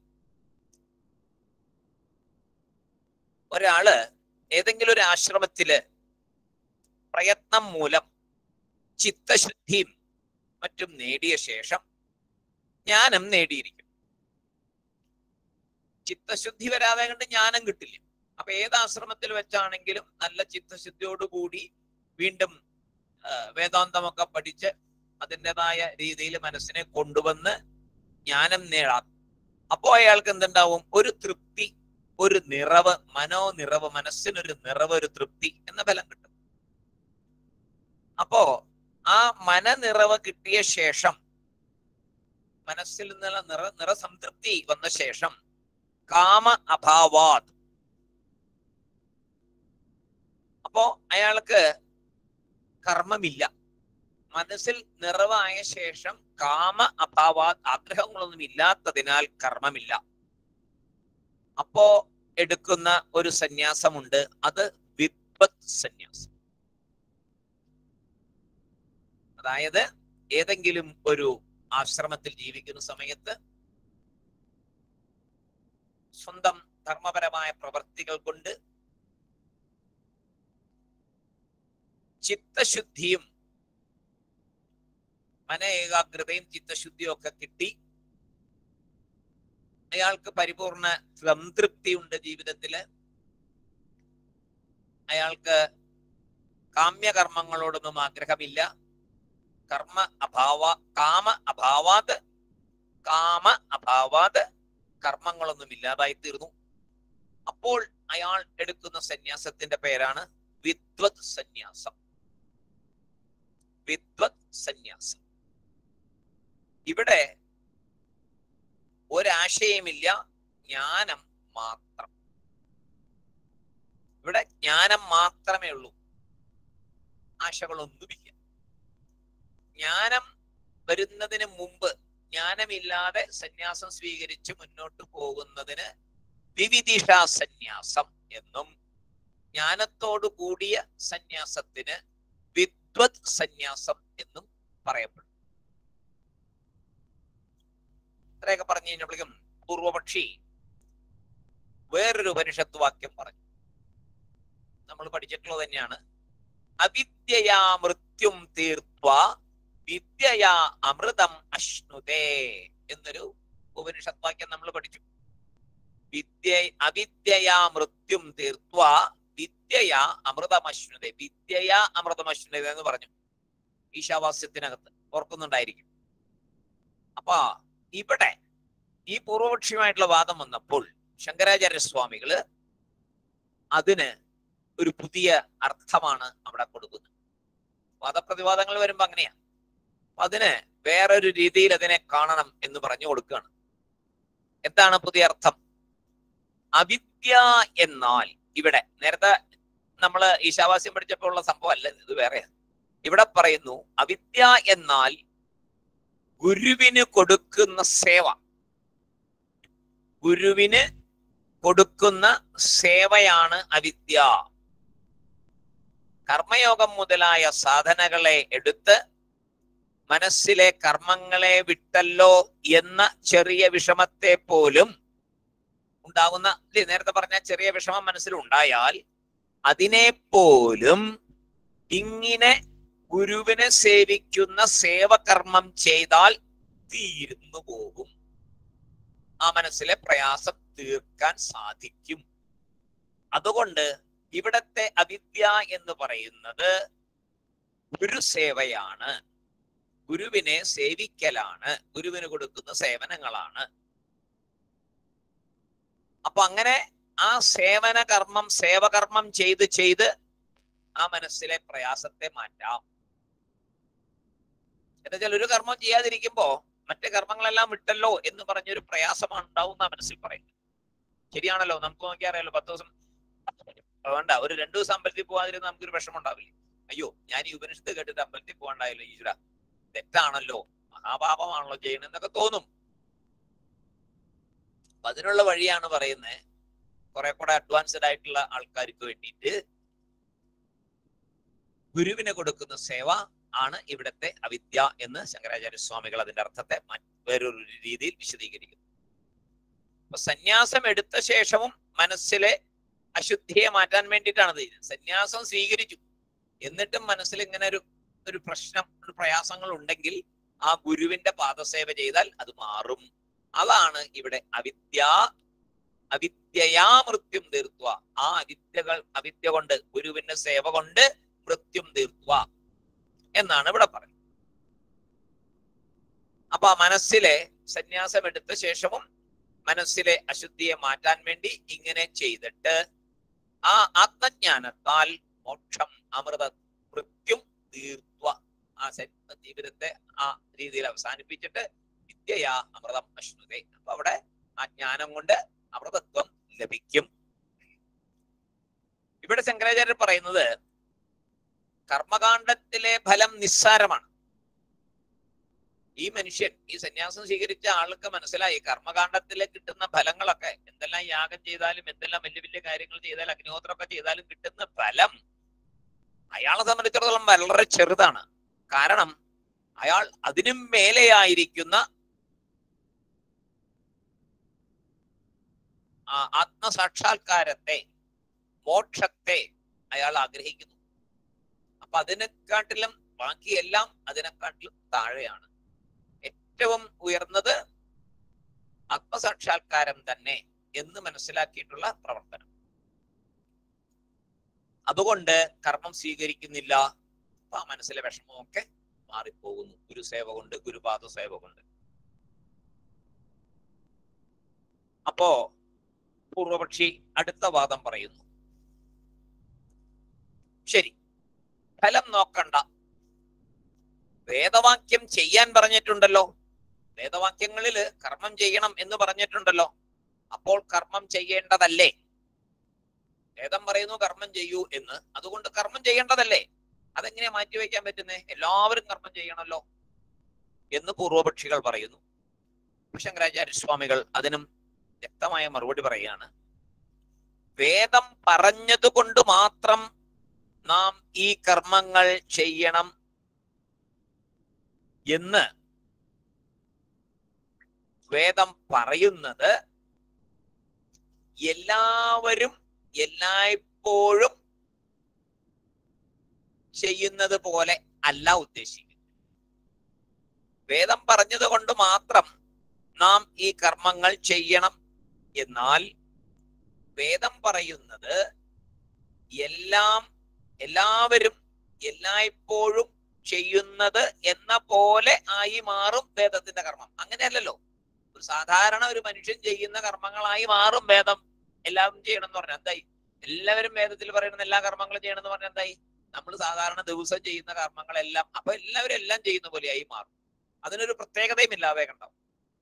ഒരാള് ഏതെങ്കിലും ഒരു ആശ്രമത്തില് പ്രയത്നം മൂലം ചിത്തശുദ്ധിയും മറ്റും നേടിയ ശേഷം ജ്ഞാനം നേടിയിരിക്കും ചിത്തശുദ്ധി വരാതെ കണ്ട് ജ്ഞാനം കിട്ടില്ല അപ്പൊ ഏത് ആശ്രമത്തിൽ വെച്ചാണെങ്കിലും നല്ല ചിത്തശുദ്ധിയോടുകൂടി വീണ്ടും ആ, വേദാന്തമൊക്കെ പഠിച്ച് അതിൻ്റെതായ രീതിയിൽ മനസ്സിനെ കൊണ്ടുവന്ന് ജ്ഞാനം നേടാം അപ്പോ അയാൾക്ക് എന്തുണ്ടാവും ഒരു തൃപ്തി ഒരു നിറവ് മനോനിറവ് മനസ്സിനൊരു നിറവ് ഒരു തൃപ്തി എന്ന ഫലം കിട്ടും അപ്പോ ആ മനനിറവ് കിട്ടിയ ശേഷം മനസ്സിൽ നിന്നുള്ള നിറ നിറസംതൃപ്തി വന്ന ശേഷം കാമ അഭാവാത് അപ്പോ അയാൾക്ക് കർമ്മമില്ല മനസ്സിൽ നിറവായ ശേഷം കാമ അഭാവാത് ആഗ്രഹങ്ങളൊന്നും ഇല്ലാത്തതിനാൽ കർമ്മമില്ല അപ്പോ എടുക്കുന്ന ഒരു സന്യാസമുണ്ട് അത് വിദ്വത് സന്യാസം അതായത് ഏതെങ്കിലും ഒരു ആശ്രമത്തിൽ ജീവിക്കുന്ന സമയത്ത് സ്വന്തം ധർമ്മപരമായ പ്രവർത്തികൾ കൊണ്ട് ചിത്തശുദ്ധിയും മന ഏകാഗ്രതയും ചിത്തശുദ്ധിയും ഒക്കെ കിട്ടി അയാൾക്ക് പരിപൂർണ സംതൃപ്തിയുണ്ട് ജീവിതത്തില് അയാൾക്ക് കാമ്യകർമ്മങ്ങളോടൊന്നും ആഗ്രഹമില്ല കർമ്മ അഭാവ കാമ അഭാവാത് കാമ അഭാവാത് കർമ്മങ്ങളൊന്നും ഇല്ലാതായി തീർന്നു അപ്പോൾ അയാൾ എടുക്കുന്ന സന്യാസത്തിന്റെ പേരാണ് വിദ്വത് സന്യാസം വിദ്വത് സന്യാസം ഇവിടെ ഒരാശയമില്ല ജ്ഞാനം മാത്രം ഇവിടെ ജ്ഞാനം മാത്രമേ ഉള്ളൂ ആശകളൊന്നുമില്ല ജ്ഞാനം വരുന്നതിന് മുമ്പ് ജ്ഞാനമില്ലാതെ സന്യാസം സ്വീകരിച്ച് മുന്നോട്ട് പോകുന്നതിന് വിവിധിഷ സന്യാസം എന്നും ജ്ഞാനത്തോടു കൂടിയ സന്യാസത്തിന് വിദ്വത് സന്യാസം എന്നും പറയപ്പെടും ഇത്രയൊക്കെ പറഞ്ഞു കഴിഞ്ഞപ്പോഴേക്കും പൂർവപക്ഷി വേറൊരു ഉപനിഷത്ത് വാക്യം പറഞ്ഞു നമ്മൾ പഠിച്ചിട്ടുള്ളത് തന്നെയാണ് അവിദ്യയാ മൃത്യും തീർത്ത വിദ്യയാ അമൃതം അശ്നുതേ എന്നൊരു ഉപനിഷത്ത് വാക്യം നമ്മൾ പഠിച്ചു വിദ്യ അവിദ്യയാ മൃത്യും തീർത്ത വിദ്യയാ അമൃതമശ്നുത വിദ്യയാ അമൃതമശ്നുത എന്ന് പറഞ്ഞു ഈശാവാസ്യത്തിനകത്ത് ഓർക്കുന്നുണ്ടായിരിക്കും അപ്പൊ ഇവിടെ ഈ പൂർവപക്ഷീയമായിട്ടുള്ള വാദം വന്നപ്പോൾ ശങ്കരാചാര്യ സ്വാമികള് അതിന് ഒരു പുതിയ അർത്ഥമാണ് അവിടെ കൊടുക്കുന്നത് വാദപ്രതിവാദങ്ങൾ വരുമ്പോ അങ്ങനെയാ അപ്പൊ അതിന് വേറൊരു രീതിയിൽ അതിനെ കാണണം എന്ന് പറഞ്ഞു കൊടുക്കുകയാണ് എന്താണ് പുതിയ അർത്ഥം അവിദ്യ എന്നാൽ ഇവിടെ നേരത്തെ നമ്മള് ഈശാവാസ്യം പഠിച്ചപ്പോൾ ഉള്ള സംഭവം അല്ല ഇത് വേറെയാണ് ഇവിടെ പറയുന്നു അവിദ്യ എന്നാൽ ഗുരുവിന് കൊടുക്കുന്ന സേവ ഗുരുവിന് കൊടുക്കുന്ന സേവയാണ് അവിദ്യ കർമ്മയോഗം മുതലായ സാധനകളെ എടുത്ത് മനസ്സിലെ കർമ്മങ്ങളെ വിട്ടല്ലോ എന്ന ചെറിയ വിഷമത്തെ പോലും ഉണ്ടാകുന്ന ഇല്ലേ, നേരത്തെ പറഞ്ഞ ചെറിയ വിഷമം മനസ്സിൽ ഉണ്ടായാൽ അതിനെ പോലും ഇങ്ങനെ ഗുരുവിനെ സേവിക്കുന്ന സേവകർമ്മം ചെയ്താൽ തീരുന്നു പോകും ആ മനസ്സിലെ പ്രയാസം തീർക്കാൻ സാധിക്കും അതുകൊണ്ട് ഇവിടത്തെ അവിദ്യ എന്ന് പറയുന്നത് ഗുരുസേവയാണ് ഗുരുവിനെ സേവിക്കലാണ് ഗുരുവിന് കൊടുക്കുന്ന സേവനങ്ങളാണ് അപ്പൊ അങ്ങനെ ആ സേവന കർമ്മം സേവകർമ്മം ചെയ്ത് ചെയ്ത് ആ മനസ്സിലെ പ്രയാസത്തെ മാറ്റാം എന്നുവെച്ചാൽ ഒരു കർമ്മം ചെയ്യാതിരിക്കുമ്പോ മറ്റു കർമ്മങ്ങളെല്ലാം വിട്ടല്ലോ എന്ന് പറഞ്ഞൊരു പ്രയാസമാണ് ഉണ്ടാവുന്ന മനസ്സിൽ പറയുന്നത് ശരിയാണല്ലോ നമുക്ക് നോക്കിയാറിയാലോ പത്ത് ദിവസം വേണ്ട ഒരു രണ്ടു ദിവസം അമ്പലത്തിൽ പോകാതിരുന്ന നമുക്കൊരു വിഷമം ഉണ്ടാവില്ലേ അയ്യോ ഞാൻ ഈ ഉപനിഷത്ത് കേട്ടിട്ട് അമ്പലത്തിൽ പോകണ്ടായല്ലോ ഈശ്വര തെറ്റാണല്ലോ മഹാപാപമാണല്ലോ ചെയ്യണെന്നൊക്കെ തോന്നും അപ്പൊ അതിനുള്ള വഴിയാണ് പറയുന്നത് കുറെ കൂടെ അഡ്വാൻസ്ഡ് ആയിട്ടുള്ള ആൾക്കാർക്ക് വേണ്ടിയിട്ട് ഗുരുവിന് കൊടുക്കുന്ന സേവ ആണ് ഇവിടത്തെ അവിദ്യ എന്ന് ശങ്കരാചാര്യ സ്വാമികൾ അതിന്റെ അർത്ഥത്തെ മറ്റ് വേറൊരു രീതിയിൽ വിശദീകരിക്കുന്നു അപ്പൊ സന്യാസം എടുത്ത ശേഷവും മനസ്സിലെ അശുദ്ധിയെ മാറ്റാൻ വേണ്ടിയിട്ടാണ് ഇത് ചെയ്യുന്നത്. സന്യാസം സ്വീകരിച്ചു എന്നിട്ടും മനസ്സിൽ ഇങ്ങനെ ഒരു ഒരു പ്രശ്നം ഒരു പ്രയാസങ്ങൾ ഉണ്ടെങ്കിൽ ആ ഗുരുവിന്റെ പാദസേവ ചെയ്താൽ അത് മാറും അതാണ് ഇവിടെ അവിദ്യ അവിദ്യയാ മൃത്യും തീർത്തുക ആ അവിദ്യകൾ അവിദ്യ കൊണ്ട് ഗുരുവിന്റെ സേവ കൊണ്ട് മൃത്യും തീർത്തുക എന്നാണ് ഇവിടെ പറയുന്നത് അപ്പൊ ആ മനസ്സിലെ സന്യാസം എടുത്ത ശേഷവും മനസ്സിലെ അശുദ്ധിയെ മാറ്റാൻ വേണ്ടി ഇങ്ങനെ ചെയ്തിട്ട് ആ ആത്മജ്ഞാനത്താൽ മോക്ഷം അമൃത മൃത്യും തീർത്തുക ആ സ- ജീവിതത്തെ ആ രീതിയിൽ അവസാനിപ്പിച്ചിട്ട് വിദ്യയാ അമൃതം അശ്നുതേ അപ്പൊ അവിടെ ആ ജ്ഞാനം കൊണ്ട് അമൃതത്വം ലഭിക്കും ഇവിടെ ശങ്കരാചാര്യർ പറയുന്നത് കർമ്മകാണ്ഡത്തിലെ ഫലം നിസ്സാരമാണ് ഈ മനുഷ്യൻ ഈ സന്യാസം സ്വീകരിച്ച ആൾക്ക് മനസ്സിലായി കർമ്മകാണ്ഡത്തിലെ കിട്ടുന്ന ഫലങ്ങളൊക്കെ എന്തെല്ലാം യാഗം ചെയ്താലും എന്തെല്ലാം വലിയ വലിയ കാര്യങ്ങൾ ചെയ്താലും അഗ്നിഹോത്രമൊക്കെ ചെയ്താലും കിട്ടുന്ന ഫലം അയാളെ സംബന്ധിച്ചിടത്തോളം വളരെ ചെറുതാണ് കാരണം അയാൾ അതിനും മേലെയായിരിക്കുന്ന ആ ആത്മസാക്ഷാത്കാരത്തെ മോക്ഷത്തെ അയാൾ ആഗ്രഹിക്കുന്നു അപ്പൊ അതിനെക്കാട്ടിലും ബാക്കിയെല്ലാം അതിനെക്കാട്ടിലും താഴെയാണ് ഏറ്റവും ഉയർന്നത് ആത്മസാക്ഷാത്കാരം തന്നെ എന്ന് മനസ്സിലാക്കിയിട്ടുള്ള പ്രവർത്തനം അതുകൊണ്ട് കർമ്മം സ്വീകരിക്കുന്നില്ല അപ്പൊ ആ മനസ്സിലെ വിഷമമൊക്കെ മാറിപ്പോകുന്നു ഗുരുസേവ കൊണ്ട് ഗുരുപാദ സേവ കൊണ്ട് അപ്പോ പൂർവപക്ഷി അടുത്ത വാദം പറയുന്നു ശരി ഫലം നോക്കണ്ട വേദവാക്യം ചെയ്യാൻ പറഞ്ഞിട്ടുണ്ടല്ലോ വേദവാക്യങ്ങളിൽ കർമ്മം ചെയ്യണം എന്ന് പറഞ്ഞിട്ടുണ്ടല്ലോ അപ്പോൾ കർമ്മം ചെയ്യേണ്ടതല്ലേ വേദം പറയുന്നു കർമ്മം ചെയ്യൂ എന്ന് അതുകൊണ്ട് കർമ്മം ചെയ്യേണ്ടതല്ലേ അതെങ്ങനെയാ മാറ്റിവെക്കാൻ പറ്റുന്നേ എല്ലാവരും കർമ്മം ചെയ്യണമല്ലോ എന്ന് പൂർവപക്ഷികൾ പറയുന്നു ശങ്കരാചാര്യ സ്വാമികൾ അതിനും വ്യക്തമായ മറുപടി പറയാണ് വേദം പറഞ്ഞത് കൊണ്ട് മാത്രം നാം ഈ കർമ്മങ്ങൾ ചെയ്യണം എന്ന് വേദം പറയുന്നത് എല്ലാവരും എല്ലായ്പ്പോഴും ചെയ്യുന്നത് പോലെ അല്ല ഉദ്ദേശിക്കുന്നത് വേദം പറഞ്ഞത് കൊണ്ട് മാത്രം നാം ഈ കർമ്മങ്ങൾ ചെയ്യണം എന്നാൽ വേദം പറയുന്നത് എല്ലാം എല്ലാവരും എല്ലായ്പ്പോഴും ചെയ്യുന്നത് എന്ന പോലെ ആയി മാറും വേദത്തിന്റെ കർമ്മം അങ്ങനെയല്ലല്ലോ ഒരു സാധാരണ ഒരു മനുഷ്യൻ ചെയ്യുന്ന കർമ്മങ്ങളായി മാറും വേദം എല്ലാവരും ചെയ്യണം എന്ന് പറഞ്ഞാൽ എന്തായി എല്ലാവരും വേദത്തിൽ പറയുന്ന എല്ലാ കർമ്മങ്ങളും ചെയ്യണം എന്ന് പറഞ്ഞാൽ എന്തായി നമ്മൾ സാധാരണ ദിവസം ചെയ്യുന്ന കർമ്മങ്ങളെല്ലാം അപ്പൊ എല്ലാവരും എല്ലാം ചെയ്യുന്ന പോലെയായി മാറും അതിനൊരു പ്രത്യേകതയും ഇല്ലാതെ കണ്ടാവും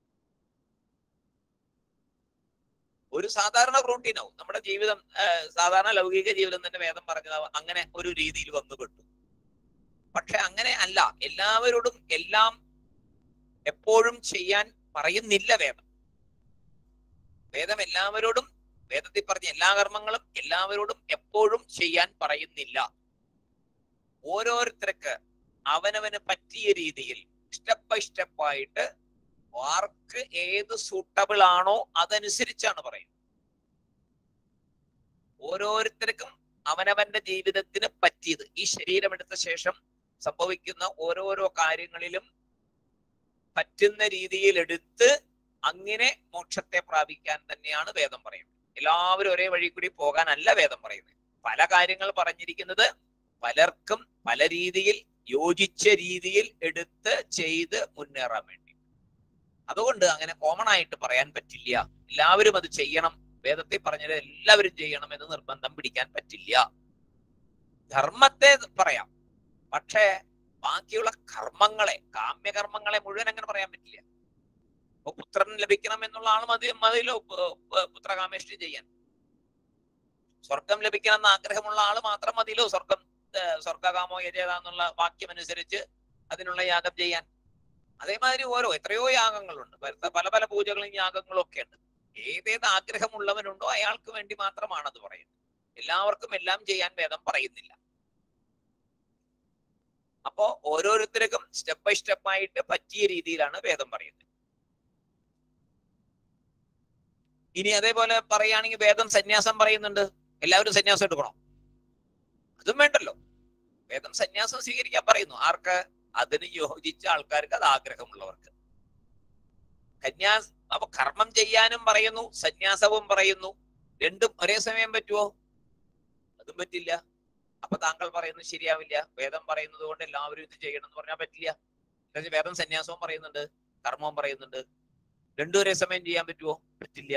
ഒരു സാധാരണ റൂട്ടീനാവും നമ്മുടെ ജീവിതം ആ, സാധാരണ ലൗകിക ജീവിതം തന്നെ വേദം പറഞ്ഞതാവും അങ്ങനെ ഒരു രീതിയിൽ വന്നുപെട്ടു പക്ഷെ അങ്ങനെ അല്ല എല്ലാവരോടും എല്ലാം എപ്പോഴും ചെയ്യാൻ പറയുന്നില്ല വേദം വേദം എല്ലാവരോടും വേദത്തിൽ പറഞ്ഞ എല്ലാ കർമ്മങ്ങളും എല്ലാവരോടും എപ്പോഴും ചെയ്യാൻ പറയുന്നില്ല ഓരോരുത്തർക്ക് അവനവന് പറ്റിയ രീതിയിൽ സ്റ്റെപ്പ് ബൈ സ്റ്റെപ്പ് ആയിട്ട് ആർക്ക് ഏത് സൂട്ടബിൾ ആണോ അതനുസരിച്ചാണ് പറയുന്നത് ഓരോരുത്തർക്കും അവനവന്റെ ജീവിതത്തിന് പറ്റിയത് ഈ ശരീരം എടുത്ത ശേഷം സംഭവിക്കുന്ന ഓരോരോ കാര്യങ്ങളിലും പറ്റുന്ന രീതിയിൽ എടുത്ത് അങ്ങനെ മോക്ഷത്തെ പ്രാപിക്കാൻ തന്നെയാണ് വേദം പറയുന്നത് എല്ലാവരും ഒരേ വഴി കൂടി പോകാനല്ല വേദം പറയുന്നത് പല കാര്യങ്ങൾ പറഞ്ഞിരിക്കുന്നത് പലർക്കും പല രീതിയിൽ യോജിച്ച രീതിയിൽ എടുത്ത് ചെയ്ത് മുന്നേറാൻ വേണ്ടി അതുകൊണ്ട് അങ്ങനെ കോമൺ ആയിട്ട് പറയാൻ പറ്റില്ല എല്ലാവരും അത് ചെയ്യണം വേദത്തിൽ പറഞ്ഞത് എല്ലാവരും ചെയ്യണം എന്ന് നിർബന്ധം പിടിക്കാൻ പറ്റില്ല ധർമ്മത്തെ പറയാം പക്ഷേ ബാക്കിയുള്ള കർമ്മങ്ങളെ കാമ്യകർമ്മങ്ങളെ മുഴുവൻ അങ്ങനെ പറയാൻ പറ്റില്ല ഇപ്പൊ പുത്രൻ ലഭിക്കണം എന്നുള്ള ആൾ മതി മതിയിലോ പുത്രകാമേഷ്ടി ചെയ്യാൻ സ്വർഗം ലഭിക്കണം എന്ന ആഗ്രഹമുള്ള ആള് മാത്രം മതിയല്ലോ സ്വർഗം ഏർ സ്വർഗകാമോ യജേത എന്നുള്ള വാക്യം അനുസരിച്ച് അതിനുള്ള യാഗം ചെയ്യാൻ അതേമാതിരി ഓരോ എത്രയോ യാഗങ്ങളുണ്ട് പല- പല പല പൂജകളും യാഗങ്ങളും ഒക്കെ ഉണ്ട് ഏതേത് ആഗ്രഹമുള്ളവനുണ്ടോ അയാൾക്ക് വേണ്ടി മാത്രമാണ് അത് പറയുന്നത് എല്ലാവർക്കും എല്ലാം ചെയ്യാൻ വേദം പറയുന്നില്ല അപ്പോ ഓരോരുത്തർക്കും സ്റ്റെപ്പ് ബൈ സ്റ്റെപ്പ് ആയിട്ട് പറ്റിയ രീതിയിലാണ് വേദം പറയുന്നത് ഇനി അതേപോലെ പറയുകയാണെങ്കിൽ വേദം സന്യാസം പറയുന്നുണ്ട് എല്ലാവരും സന്യാസം എടുക്കണോ അതും വേണ്ടല്ലോ വേദം സന്യാസം സ്വീകരിക്കാൻ പറയുന്നു ആർക്ക് അതിന് യോജിച്ച ആൾക്കാർക്ക് അത് ആഗ്രഹമുള്ളവർക്ക് കന്യാസ് അപ്പൊ കർമ്മം ചെയ്യാനും പറയുന്നു സന്യാസവും പറയുന്നു രണ്ടും ഒരേ സമയം പറ്റുമോ അതും പറ്റില്ല അപ്പൊ താങ്കൾ പറയുന്നത് ശരിയാവില്ല വേദം പറയുന്നത് കൊണ്ട് എല്ലാവരും ഇത് ചെയ്യണം എന്ന് പറഞ്ഞാൽ പറ്റില്ല എന്നുവെച്ചാൽ വേദം സന്യാസവും പറയുന്നുണ്ട് കർമ്മവും പറയുന്നുണ്ട് രണ്ടും ഒരേ സമയം ചെയ്യാൻ പറ്റുമോ പറ്റില്ല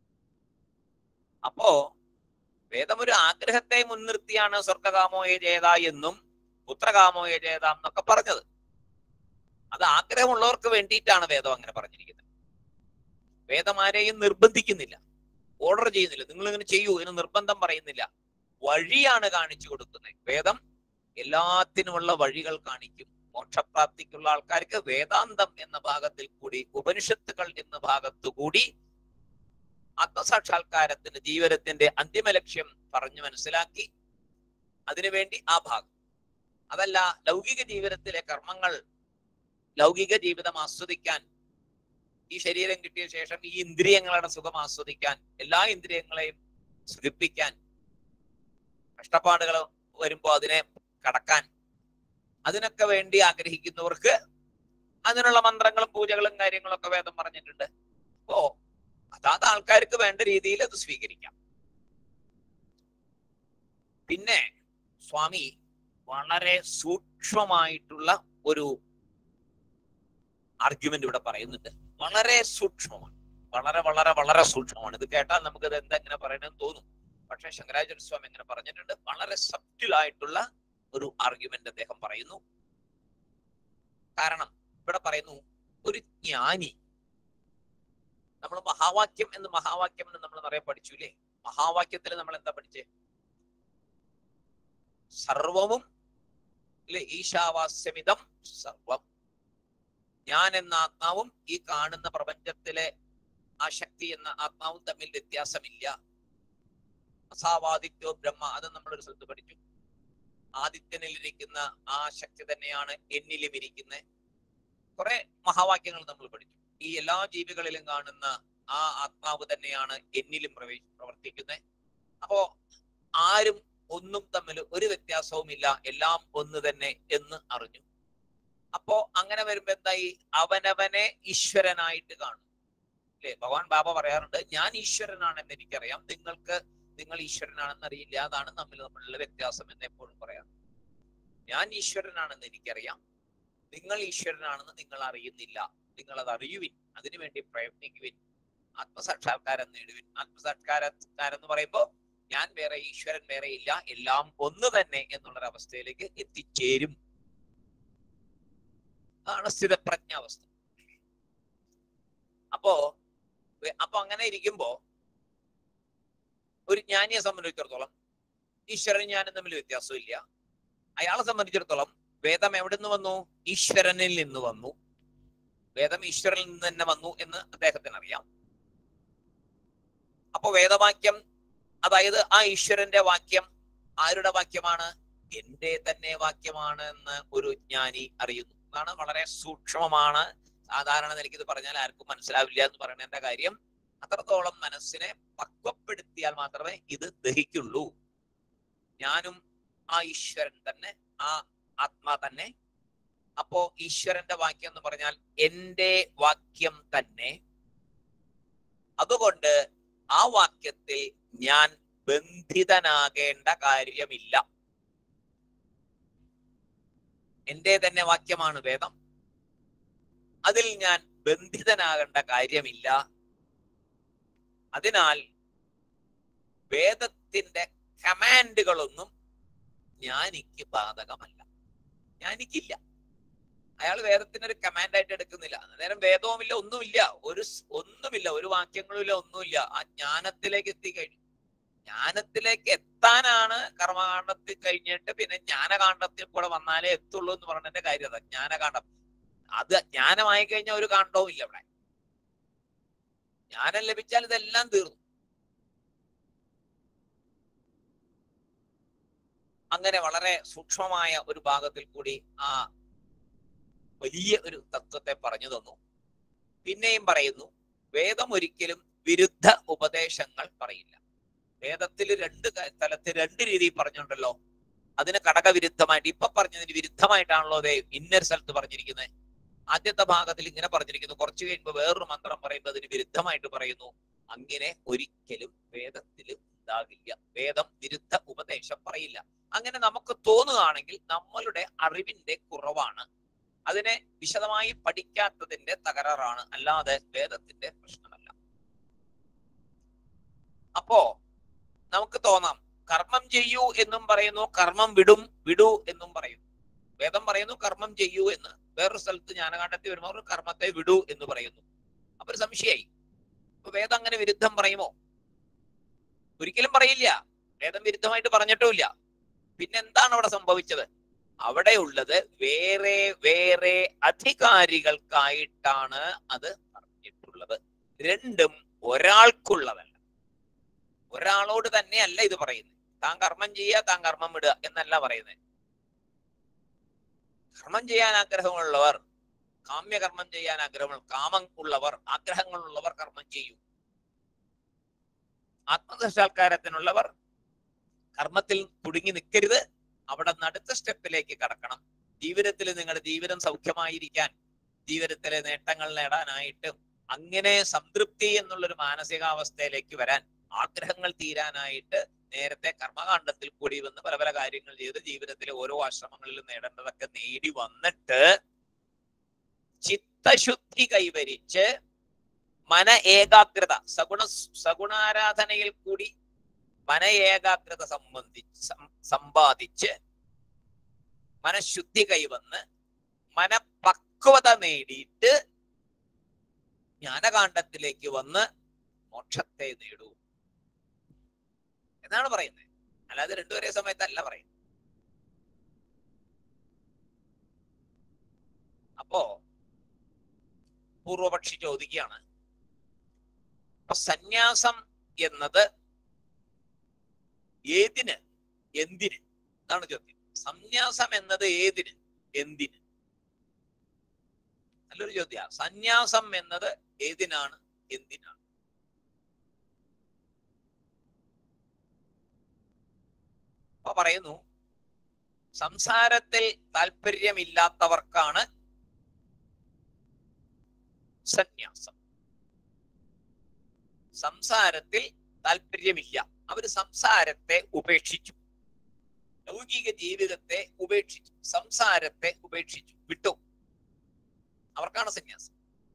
അപ്പോ വേദം ഒരു ആഗ്രഹത്തെ മുൻനിർത്തിയാണ് സ്വർഗകാമോയ ജേത എന്നും പുത്രകാമോയ ജേത എന്നൊക്കെ പറഞ്ഞത് അത് ആഗ്രഹമുള്ളവർക്ക് വേണ്ടിയിട്ടാണ് വേദം അങ്ങനെ പറഞ്ഞിരിക്കുന്നത് വേദം ആരെയും നിർബന്ധിക്കുന്നില്ല ഓർഡർ ചെയ്യുന്നില്ല നിങ്ങൾ ഇങ്ങനെ ചെയ്യൂ എന്ന് നിർബന്ധം പറയുന്നില്ല വഴിയാണ് കാണിച്ചു കൊടുക്കുന്നത് വേദം എല്ലാത്തിനുമുള്ള വഴികൾ കാണിക്കും മോക്ഷപ്രാപ്തിക്കുള്ള ആൾക്കാർക്ക് വേദാന്തം എന്ന ഭാഗത്തിൽ കൂടി ഉപനിഷത്തുകൾ എന്ന ഭാഗത്തു കൂടി ആത്മസാക്ഷാത്കാരത്തിന്റെ ജീവനത്തിന്റെ അന്തിമ ലക്ഷ്യം പറഞ്ഞു മനസ്സിലാക്കി അതിനുവേണ്ടി ആ ഭാഗം അതല്ല ലൗകിക ജീവിതത്തിലെ കർമ്മങ്ങൾ ലൗകിക ജീവിതം ആസ്വദിക്കാൻ ഈ ശരീരം കിട്ടിയ ശേഷം ഈ ഇന്ദ്രിയങ്ങളുടെ സുഖം ആസ്വദിക്കാൻ എല്ലാ ഇന്ദ്രിയങ്ങളെയും സുഖിപ്പിക്കാൻ കഷ്ടപ്പാടുകൾ വരുമ്പോൾ അതിനെ കടക്കാൻ അതിനൊക്കെ വേണ്ടി ആഗ്രഹിക്കുന്നവർക്ക് അതിനുള്ള മന്ത്രങ്ങളും പൂജകളും കാര്യങ്ങളും ഒക്കെ വേദം പറഞ്ഞിട്ടുണ്ട് അപ്പോ അതാത് ആൾക്കാർക്ക് വേണ്ട രീതിയിൽ അത് സ്വീകരിക്കാം പിന്നെ സ്വാമി വളരെ സൂക്ഷ്മമായിട്ടുള്ള ഒരു ആർഗ്യുമെന്റ് ഇവിടെ പറയുന്നുണ്ട് വളരെ സൂക്ഷ്മമാണ് വളരെ വളരെ വളരെ സൂക്ഷ്മമാണ് ഇത് കേട്ടാൽ നമുക്ക് ഇത് എന്താ ഇങ്ങനെ പറയണമെന്ന് തോന്നും പക്ഷെ ശങ്കരാചാര്യ സ്വാമി ഇങ്ങനെ പറഞ്ഞിട്ടുണ്ട് വളരെ സബ്റ്റിൽ ആയിട്ടുള്ള ഒരു ആർഗ്യുമെന്റ് അദ്ദേഹം പറയുന്നു കാരണം ഇവിടെ പറയുന്നു ഒരു ജ്ഞാനി നമ്മൾ മഹാവാക്യം എന്ന് മഹാവാക്യം എന്ന് നമ്മൾ നിറയെ പഠിച്ചുല്ലേ മഹാവാക്യത്തിൽ നമ്മൾ എന്താ പഠിച്ചേ സർവവും ഇല്ലേ ഈശാവാസ്യമിതം സർവം ഞാൻ എന്ന ആത്മാവും ഈ കാണുന്ന പ്രപഞ്ചത്തിലെ ആ ശക്തി എന്ന ആത്മാവും തമ്മിൽ വ്യത്യാസമില്ല അസാവാദിത്യോ ബ്രഹ്മ അത് നമ്മളൊരു സ്ഥലത്ത് പഠിച്ചു ആദിത്യനിൽ ഇരിക്കുന്ന ആ ശക്തി തന്നെയാണ് എന്നിലും ഇരിക്കുന്നത് കുറെ മഹാവാക്യങ്ങൾ നമ്മൾ പഠിച്ചു ഈ എല്ലാ ജീവികളിലും കാണുന്ന ആ ആത്മാവ് തന്നെയാണ് എന്നിലും പ്രവേ പ്രവർത്തിക്കുന്നത് അപ്പോ ആരും ഒന്നും തമ്മിൽ ഒരു വ്യത്യാസവുമില്ല എല്ലാം ഒന്ന് തന്നെ എന്ന് അറിഞ്ഞു അപ്പോ അങ്ങനെ വരുമ്പോ എന്തായി അവനവനെ ഈശ്വരനായിട്ട് കാണും അല്ലെ ഭഗവാൻ ബാബ പറയാറുണ്ട് ഞാൻ ഈശ്വരനാണെന്ന് എനിക്കറിയാം നിങ്ങൾക്ക് നിങ്ങൾ ഈശ്വരനാണെന്ന് അറിയില്ല അതാണ് തമ്മിൽ തമ്മിലുള്ള വ്യത്യാസം എന്ന് എപ്പോഴും പറയാം ഞാൻ ഈശ്വരനാണെന്ന് എനിക്കറിയാം നിങ്ങൾ ഈശ്വരനാണെന്ന് നിങ്ങൾ അറിയുന്നില്ല നിങ്ങൾ അത് അറിയുവിൻ അതിനുവേണ്ടി പ്രയത്നിക്കുവിൻ ആത്മസാക്ഷാത്കാരം നേടുവിൻ ആത്മസാക്ഷാത്കാരം എന്ന് പറയുമ്പോൾ ഞാൻ വേറെ ഈശ്വരൻ വേറെ ഇല്ല എല്ലാം ഒന്ന് തന്നെ എന്നുള്ളൊരവസ്ഥയിലേക്ക് എത്തിച്ചേരും അതാണ് സ്ഥിതപ്രജ്ഞാവസ്ഥ അപ്പോ വെ- അപ്പൊ അങ്ങനെ ഇരിക്കുമ്പോ ഒരു ജ്ഞാനിയെ സംബന്ധിച്ചിടത്തോളം ഈശ്വരൻ ഞാനും തമ്മിൽ വ്യത്യാസമില്ല അയാളെ സംബന്ധിച്ചിടത്തോളം വേദം എവിടെ നിന്ന് വന്നു ഈശ്വരനിൽ നിന്ന് വന്നു വേദം ഈശ്വരനിൽ നിന്ന് തന്നെ വന്നു എന്ന് അദ്ദേഹത്തിന് അറിയാം അപ്പൊ വേദവാക്യം അതായത് ആ ഈശ്വരന്റെ വാക്യം ആരുടെ വാക്യമാണ് എന്റെ തന്നെ വാക്യമാണ് എന്ന് ഒരു ജ്ഞാനി അറിയുന്നു അതാണ് വളരെ സൂക്ഷ്മമാണ് സാധാരണ നിലയ്ക്ക് ഇത് പറഞ്ഞാൽ ആർക്കും മനസ്സിലാവില്ല എന്ന് പറയുന്നതിന്റെ കാര്യം അത്രത്തോളം മനസ്സിനെ പക്വപ്പെടുത്തിയാൽ മാത്രമേ ഇത് ദഹിക്കുള്ളൂ ഞാനും ആ ഈശ്വരൻ തന്നെ ആ ആത്മാ തന്നെ അപ്പോ ഈശ്വരന്റെ വാക്യം എന്ന് പറഞ്ഞാൽ എന്റെ വാക്യം തന്നെ അതുകൊണ്ട് ആ വാക്യത്തിൽ ഞാൻ ബന്ധിതനാകേണ്ട കാര്യമില്ല എന്റെ തന്നെ വാക്യമാണ് വേദം അതിൽ ഞാൻ ബന്ധിതനാകേണ്ട കാര്യമില്ല അതിനാൽ വേദത്തിന്റെ കമാൻഡുകളൊന്നും ഞാനിക്ക് ബാധകമല്ല ഞാനിക്കില്ല അയാൾ വേദത്തിന് ഒരു കമാൻഡ് ആയിട്ട് എടുക്കുന്നില്ല നേരം വേദവുമില്ല ഒന്നുമില്ല ഒരു സ് ഒന്നുമില്ല ഒരു വാക്യങ്ങളും ഇല്ല ഒന്നുമില്ല ആ ജ്ഞാനത്തിലേക്ക് എത്തിക്കഴിഞ്ഞു ജ്ഞാനത്തിലേക്ക് എത്താനാണ് കർമ്മകാണ്ഡത്തിൽ കഴിഞ്ഞിട്ട് പിന്നെ ജ്ഞാനകാണ്ഡത്തിൽ കൂടെ വന്നാലേ എത്തുള്ളൂ എന്ന് പറഞ്ഞതിന്റെ കാര്യം അതാ ജ്ഞാനകാണ്ഡം അത് ജ്ഞാനമായി കഴിഞ്ഞാൽ ഒരു കാണ്ഡവും ഇല്ല ഇവിടെ ജ്ഞാനം ലഭിച്ചാൽ ഇതെല്ലാം തീർന്നു അങ്ങനെ വളരെ സൂക്ഷ്മമായ ഒരു ഭാഗത്തിൽ കൂടി ആ വലിയ ഒരു തത്വത്തെ പറഞ്ഞു തന്നു പിന്നെയും പറയുന്നു വേദം ഒരിക്കലും വിരുദ്ധ ഉപദേശങ്ങൾ പറയില്ല വേദത്തിൽ രണ്ട് ക- സ്ഥലത്ത് രണ്ട് രീതിയിൽ പറഞ്ഞുണ്ടല്ലോ അതിന് ഘടകവിരുദ്ധമായിട്ട് ഇപ്പൊ പറഞ്ഞതിന് വിരുദ്ധമായിട്ടാണല്ലോ അതേ ഇന്നൊരു സ്ഥലത്ത് പറഞ്ഞിരിക്കുന്നത് ആദ്യത്തെ ഭാഗത്തിൽ ഇങ്ങനെ പറഞ്ഞിരിക്കുന്നു കുറച്ച് കഴിയുമ്പോൾ വേറൊരു മന്ത്രം പറയുമ്പോൾ അതിന് വിരുദ്ധമായിട്ട് പറയുന്നു അങ്ങനെ ഒരിക്കലും വേദത്തിൽ ഉണ്ടാകില്ല വേദം വിരുദ്ധ ഉപദേശം പറയില്ല അങ്ങനെ നമുക്ക് തോന്നുകയാണെങ്കിൽ നമ്മളുടെ അറിവിന്റെ കുറവാണ് അതിനെ വിശദമായി പഠിക്കാത്തതിന്റെ തകരാറാണ് അല്ലാതെ വേദത്തിന്റെ പ്രശ്നമല്ല അപ്പോ നമുക്ക് തോന്നാം കർമ്മം ചെയ്യൂ എന്നും പറയുന്നു കർമ്മം വിടും വിടൂ എന്നും പറയുന്നു വേദം പറയുന്നു കർമ്മം ചെയ്യൂ എന്ന് വേറൊരു സ്ഥലത്ത് ജ്ഞാനകാണ്ഡത്തിൽ വരുമ്പോൾ അവർ കർമ്മത്തെ വിടൂ എന്ന് പറയുന്നു അപ്പൊ ഒരു സംശയായി അപ്പൊ വേദം അങ്ങനെ വിരുദ്ധം പറയുമോ ഒരിക്കലും പറയില്ല വേദം വിരുദ്ധമായിട്ട് പറഞ്ഞിട്ടുമില്ല പിന്നെ എന്താണ് അവിടെ സംഭവിച്ചത് അവിടെ ഉള്ളത് വേറെ വേറെ അധികാരികൾക്കായിട്ടാണ് അത് പറഞ്ഞിട്ടുള്ളത് രണ്ടും ഒരാൾക്കുള്ളതല്ല ഒരാളോട് തന്നെയല്ല ഇത് പറയുന്നത് താൻ കർമ്മം ചെയ്യുക താൻ കർമ്മം വിടുക എന്നല്ല പറയുന്നത് കർമ്മം ചെയ്യാൻ ആഗ്രഹമുള്ളവർ കാമ്യകർമ്മം ചെയ്യാൻ ആഗ്രഹമുള്ള കാമം ഉള്ളവർ ആഗ്രഹങ്ങളുള്ളവർ കർമ്മം ചെയ്യും ആത്മസാക്ഷാത്കാരത്തിനുള്ളവർ കർമ്മത്തിൽ കുടുങ്ങി നിൽക്കരുത് അവിടെ നിന്ന് അടുത്ത സ്റ്റെപ്പിലേക്ക് കടക്കണം ജീവിതത്തിൽ നിങ്ങളുടെ ജീവിതം സൗഖ്യമായിരിക്കാൻ ജീവിതത്തിലെ നേട്ടങ്ങൾ നേടാനായിട്ട് അങ്ങനെ സംതൃപ്തി എന്നുള്ളൊരു മാനസികാവസ്ഥയിലേക്ക് വരാൻ ആഗ്രഹങ്ങൾ തീരാനായിട്ട് നേരത്തെ കർമ്മകാണ്ഡത്തിൽ കൂടി വന്ന് പല പല കാര്യങ്ങൾ ചെയ്ത് ജീവിതത്തിലെ ഓരോ ആശ്രമങ്ങളിലും നേടേണ്ടതൊക്കെ നേടി വന്നിട്ട് ചിത്തശുദ്ധി കൈവരിച്ച് മന ഏകാഗ്രത സഗുണ സഗുണാരാധനയിൽ കൂടി മന ഏകാഗ്രത സംബന്ധിച്ച് സം- സമ്പാദിച്ച് മനഃശുദ്ധി കൈവന്ന് മനപക്വത നേടിയിട്ട് ജ്ഞാനകാണ്ഡത്തിലേക്ക് വന്ന് മോക്ഷത്തെ നേടൂ എന്നാണ് പറയുന്നത് അല്ലാതെ രണ്ടുപേരെ സമയത്തല്ല പറയുന്നത് അപ്പോ പൂർവപക്ഷി ചോദിക്കുകയാണ് അപ്പൊ സന്യാസം എന്നത് ഏതിന് എന്തിന് എന്നാണ് ചോദ്യം സന്യാസം എന്നത് ഏതിന് എന്തിന് നല്ലൊരു ചോദ്യ സന്യാസം എന്നത് ഏതിനാണ് എന്തിനാണ് അപ്പൊ പറയുന്നു സംസാരത്തിൽ താല്പര്യമില്ലാത്തവർക്കാണ് സന്യാസം സംസാരത്തിൽ താല്പര്യമില്ല അവര് സംസാരത്തെ ഉപേക്ഷിച്ചു ലൗകിക ജീവിതത്തെ ഉപേക്ഷിച്ചു സംസാരത്തെ ഉപേക്ഷിച്ചു വിട്ടു അവർക്കാണ് സന്യാസം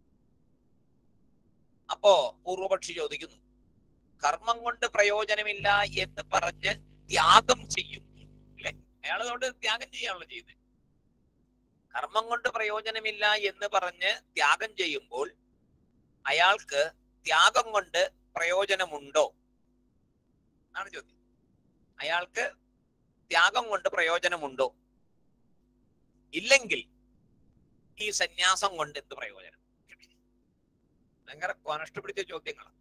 അപ്പോ പൂർവപക്ഷി ചോദിക്കുന്നു കർമ്മം കൊണ്ട് പ്രയോജനമില്ല എന്ന് പറഞ്ഞ് ത്യാഗം ചെയ്യും അല്ലെ അയാൾ അതുകൊണ്ട് ത്യാഗം ചെയ്യാണല്ലോ ചെയ്യുന്നത് കർമ്മം കൊണ്ട് പ്രയോജനമില്ല എന്ന് പറഞ്ഞ് ത്യാഗം ചെയ്യുമ്പോൾ അയാൾക്ക് ത്യാഗം കൊണ്ട് പ്രയോജനമുണ്ടോ ആണ് ചോദ്യം അയാൾക്ക് ത്യാഗം കൊണ്ട് പ്രയോജനമുണ്ടോ ഇല്ലെങ്കിൽ ഈ സന്യാസം കൊണ്ട് എന്ത് പ്രയോജനം ഭയങ്കര കൊനഷ്ട പിടിച്ച ചോദ്യങ്ങളാണ്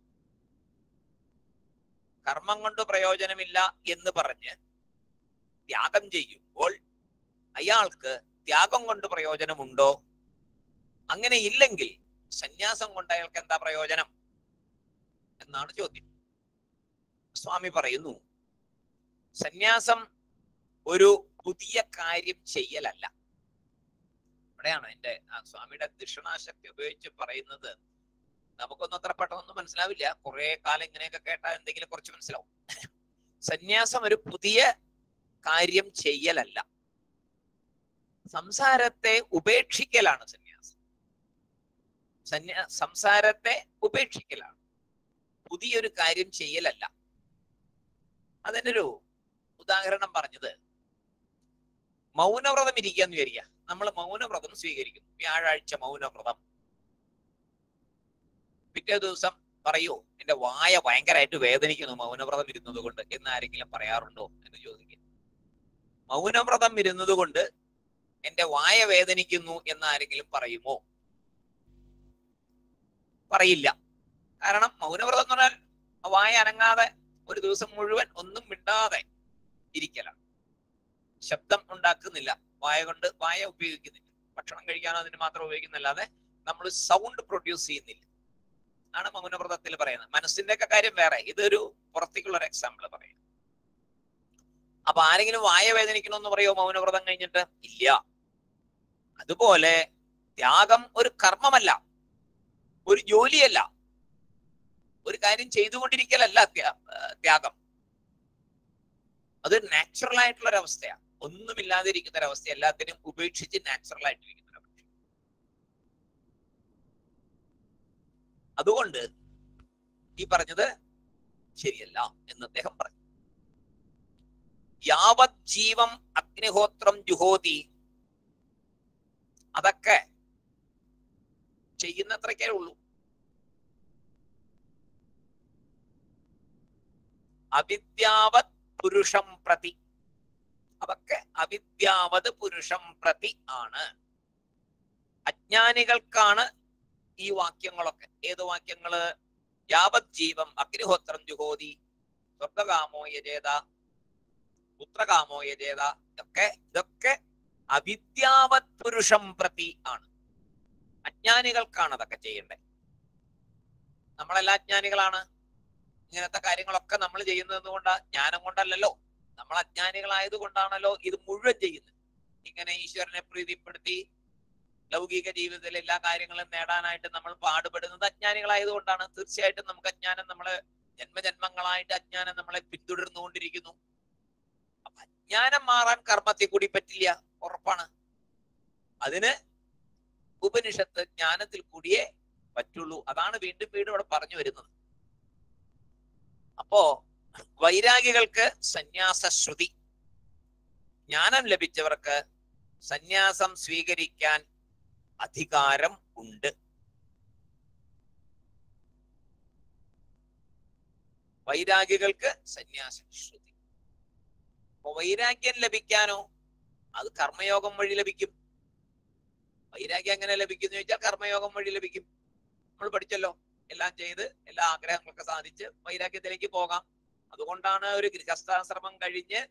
കർമ്മം കൊണ്ട് പ്രയോജനമില്ല എന്ന് പറഞ്ഞ് ത്യാഗം ചെയ്യുമ്പോൾ അയാൾക്ക് ത്യാഗം കൊണ്ട് പ്രയോജനമുണ്ടോ അങ്ങനെ ഇല്ലെങ്കിൽ സന്യാസം കൊണ്ട് അയാൾക്ക് എന്താ പ്രയോജനം എന്നാണ് ചോദ്യം സ്വാമി പറയുന്നു സന്യാസം ഒരു പുതിയ കാര്യം ചെയ്യലല്ല ഇവിടെയാണ് എന്റെ ആ സ്വാമിയുടെ ദക്ഷിണാശക്തി ഉപയോഗിച്ച് പറയുന്നത് നമുക്കൊന്നും അത്ര പെട്ടെന്നൊന്നും മനസ്സിലാവില്ല കുറെ കാലം ഇങ്ങനെയൊക്കെ കേട്ടാൽ എന്തെങ്കിലും കുറച്ച് മനസ്സിലാവും സന്യാസം ഒരു പുതിയ കാര്യം ചെയ്യലല്ല സംസാരത്തെ ഉപേക്ഷിക്കലാണ് സന്യാസം സന്യാ സംസാരത്തെ ഉപേക്ഷിക്കലാണ് പുതിയൊരു കാര്യം ചെയ്യലല്ല അതിനൊരു ഉദാഹരണം പറഞ്ഞത് മൗനവ്രതം ഇരിക്കുക എന്ന് വിചാരിക്കുക നമ്മൾ മൗനവ്രതം സ്വീകരിക്കുന്നു വ്യാഴാഴ്ച മൗനവ്രതം പിറ്റേ ദിവസം പറയൂ എന്റെ വായ ഭയങ്കരമായിട്ട് വേദനിക്കുന്നു മൗനവ്രതം ഇരുന്നത് കൊണ്ട് എന്ന് ആരെങ്കിലും പറയാറുണ്ടോ എന്ന് ചോദിക്കുക മൗനവ്രതം ഇരുന്നത് കൊണ്ട് എന്റെ വായ വേദനിക്കുന്നു എന്ന് ആരെങ്കിലും പറയുമോ പറയില്ല കാരണം മൗനവ്രതം എന്ന് പറഞ്ഞാൽ വായ അനങ്ങാതെ ഒരു ദിവസം മുഴുവൻ ഒന്നും മിണ്ടാതെ ഇരിക്കലാണ് ശബ്ദം ഉണ്ടാക്കുന്നില്ല വായ കൊണ്ട് വായ ഉപയോഗിക്കുന്നില്ല ഭക്ഷണം കഴിക്കാനോ അതിന് മാത്രം ഉപയോഗിക്കുന്നില്ലാതെ നമ്മൾ സൗണ്ട് പ്രൊഡ്യൂസ് ചെയ്യുന്നില്ല ആണ് മൗനവ്രതത്തിൽ പറയുന്നത് മനസ്സിന്റെ ഒക്കെ കാര്യം വേറെ ഇതൊരു പുറത്തേക്കുള്ള ഒരു എക്സാമ്പിൾ പറയാം അപ്പൊ ആരെങ്കിലും വായ വേദനിക്കണമെന്ന് പറയോ മൗനവ്രതം കഴിഞ്ഞിട്ട് ഇല്ല അതുപോലെ ത്യാഗം ഒരു കർമ്മമല്ല ഒരു ജോലിയല്ല ഒരു കാര്യം ചെയ്തുകൊണ്ടിരിക്കലല്ല ത്യാ- ഏർ ത്യാഗം അത് നാച്ചുറൽ ആയിട്ടുള്ള ഒരു അവസ്ഥയാണ് ഒന്നുമില്ലാതിരിക്കുന്ന ഒരു അവസ്ഥ എല്ലാത്തിനും ഉപേക്ഷിച്ച് നാച്ചുറൽ ആയിട്ടിരിക്കുന്ന ഒരു അവസ്ഥ അതുകൊണ്ട് ഈ പറഞ്ഞത് ശരിയല്ല എന്ന് അദ്ദേഹം പറഞ്ഞു യാവത് ജീവം അഗ്നിഹോത്രം ജുഹോതി അതൊക്കെ ചെയ്യുന്നത്രക്കേ ഉള്ളൂ അവിദ്യാവത് പുരുഷം പ്രതി അതൊക്കെ അവിദ്യാവത് പുരുഷം പ്രതി ആണ് അജ്ഞാനികൾക്കാണ് ഈ വാക്യങ്ങളൊക്കെ ഏത് വാക്യങ്ങള് യാവത് ജീവം അഗ്നിഹോത്രം ജുഹോതി സ്വർഗകാമോ യജേത പുത്രകാമോ യജേത ഇതൊക്കെ ഇതൊക്കെ അവിദ്യാവത് പുരുഷം പ്രതി ആണ് അജ്ഞാനികൾക്കാണ് അതൊക്കെ ചെയ്യേണ്ടത് നമ്മളെല്ലാം അജ്ഞാനികളാണ് ഇങ്ങനത്തെ കാര്യങ്ങളൊക്കെ നമ്മൾ ചെയ്യുന്നത് കൊണ്ട് ജ്ഞാനം കൊണ്ടല്ലല്ലോ നമ്മൾ അജ്ഞാനികളായത് കൊണ്ടാണല്ലോ ഇത് മുഴുവൻ ചെയ്യുന്നത് ഇങ്ങനെ ഈശ്വരനെ പ്രീതിപ്പെടുത്തി ലൗകിക ജീവിതത്തിൽ എല്ലാ കാര്യങ്ങളും നേടാനായിട്ട് നമ്മൾ പാടുപെടുന്നത് അജ്ഞാനികളായത് കൊണ്ടാണ് തീർച്ചയായിട്ടും നമുക്ക് അജ്ഞാനം നമ്മളെ ജന്മജന്മങ്ങളായിട്ട് അജ്ഞാനം നമ്മളെ പിന്തുടർന്നുകൊണ്ടിരിക്കുന്നു അപ്പൊ അജ്ഞാനം മാറാൻ കർമ്മത്തെ കൂടി പറ്റില്ല ഉറപ്പാണ് അതിന് ഉപനിഷത്ത് ജ്ഞാനത്തിൽ കൂടിയേ പറ്റുള്ളൂ അതാണ് വീണ്ടും വീണ്ടും ഇവിടെ പറഞ്ഞു വരുന്നത് അപ്പോ വൈരാഗികൾക്ക് സന്യാസ ശ്രുതി ജ്ഞാനം ലഭിച്ചവർക്ക് സന്യാസം സ്വീകരിക്കാൻ അധികാരം ഉണ്ട് വൈരാഗികൾക്ക് സന്യാസ ശ്രുതി അപ്പൊ വൈരാഗ്യം ലഭിക്കാനോ അത് കർമ്മയോഗം വഴി ലഭിക്കും വൈരാഗ്യം എങ്ങനെ ലഭിക്കും എന്ന് ചോദിച്ചാൽ കർമ്മയോഗം വഴി ലഭിക്കും നമ്മൾ പഠിച്ചല്ലോ എല്ലാം ചെയ്ത് എല്ലാ ആഗ്രഹങ്ങളൊക്കെ സാധിച്ച് വൈരാഗ്യത്തിലേക്ക് പോകാം അതുകൊണ്ടാണ് ഒരു ഗൃഹസ്ഥാശ്രമം കഴിഞ്ഞ്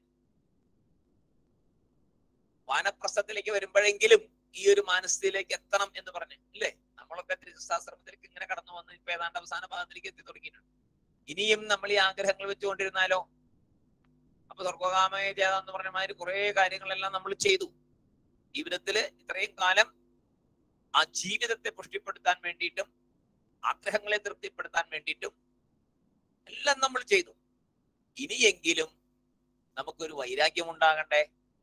വാനപ്രസ്ഥത്തിലേക്ക് വരുമ്പോഴെങ്കിലും ഈ ഒരു മാനസ്ഥിതിയിലേക്ക് എത്തണം എന്ന് പറഞ്ഞു ഇല്ലേ നമ്മളൊക്കെ ഗൃഹസ്ഥാശ്രമത്തിലേക്ക് ഇങ്ങനെ കടന്നു വന്ന് ഇപ്പൊ ഏതാണ്ട് അവസാന ഭാഗത്തിലേക്ക് എത്തി തുടങ്ങിയിട്ടുണ്ട് ഇനിയും നമ്മൾ ഈ ആഗ്രഹങ്ങൾ വെച്ചുകൊണ്ടിരുന്നാലോ അപ്പൊ സ്വർഗകാമയ ജേത എന്ന് പറഞ്ഞ മാതിരി കുറെ കാര്യങ്ങളെല്ലാം നമ്മൾ ചെയ്തു ജീവിതത്തില് ഇത്രയും കാലം ആ ജീവിതത്തെ പുഷ്ടിപ്പെടുത്താൻ വേണ്ടിയിട്ടും ആഗ്രഹങ്ങളെ തൃപ്തിപ്പെടുത്താൻ വേണ്ടിയിട്ടും എല്ലാം നമ്മൾ ചെയ്തു ഇനിയെങ്കിലും നമുക്കൊരു വൈരാഗ്യം ഉണ്ടാകണ്ടേ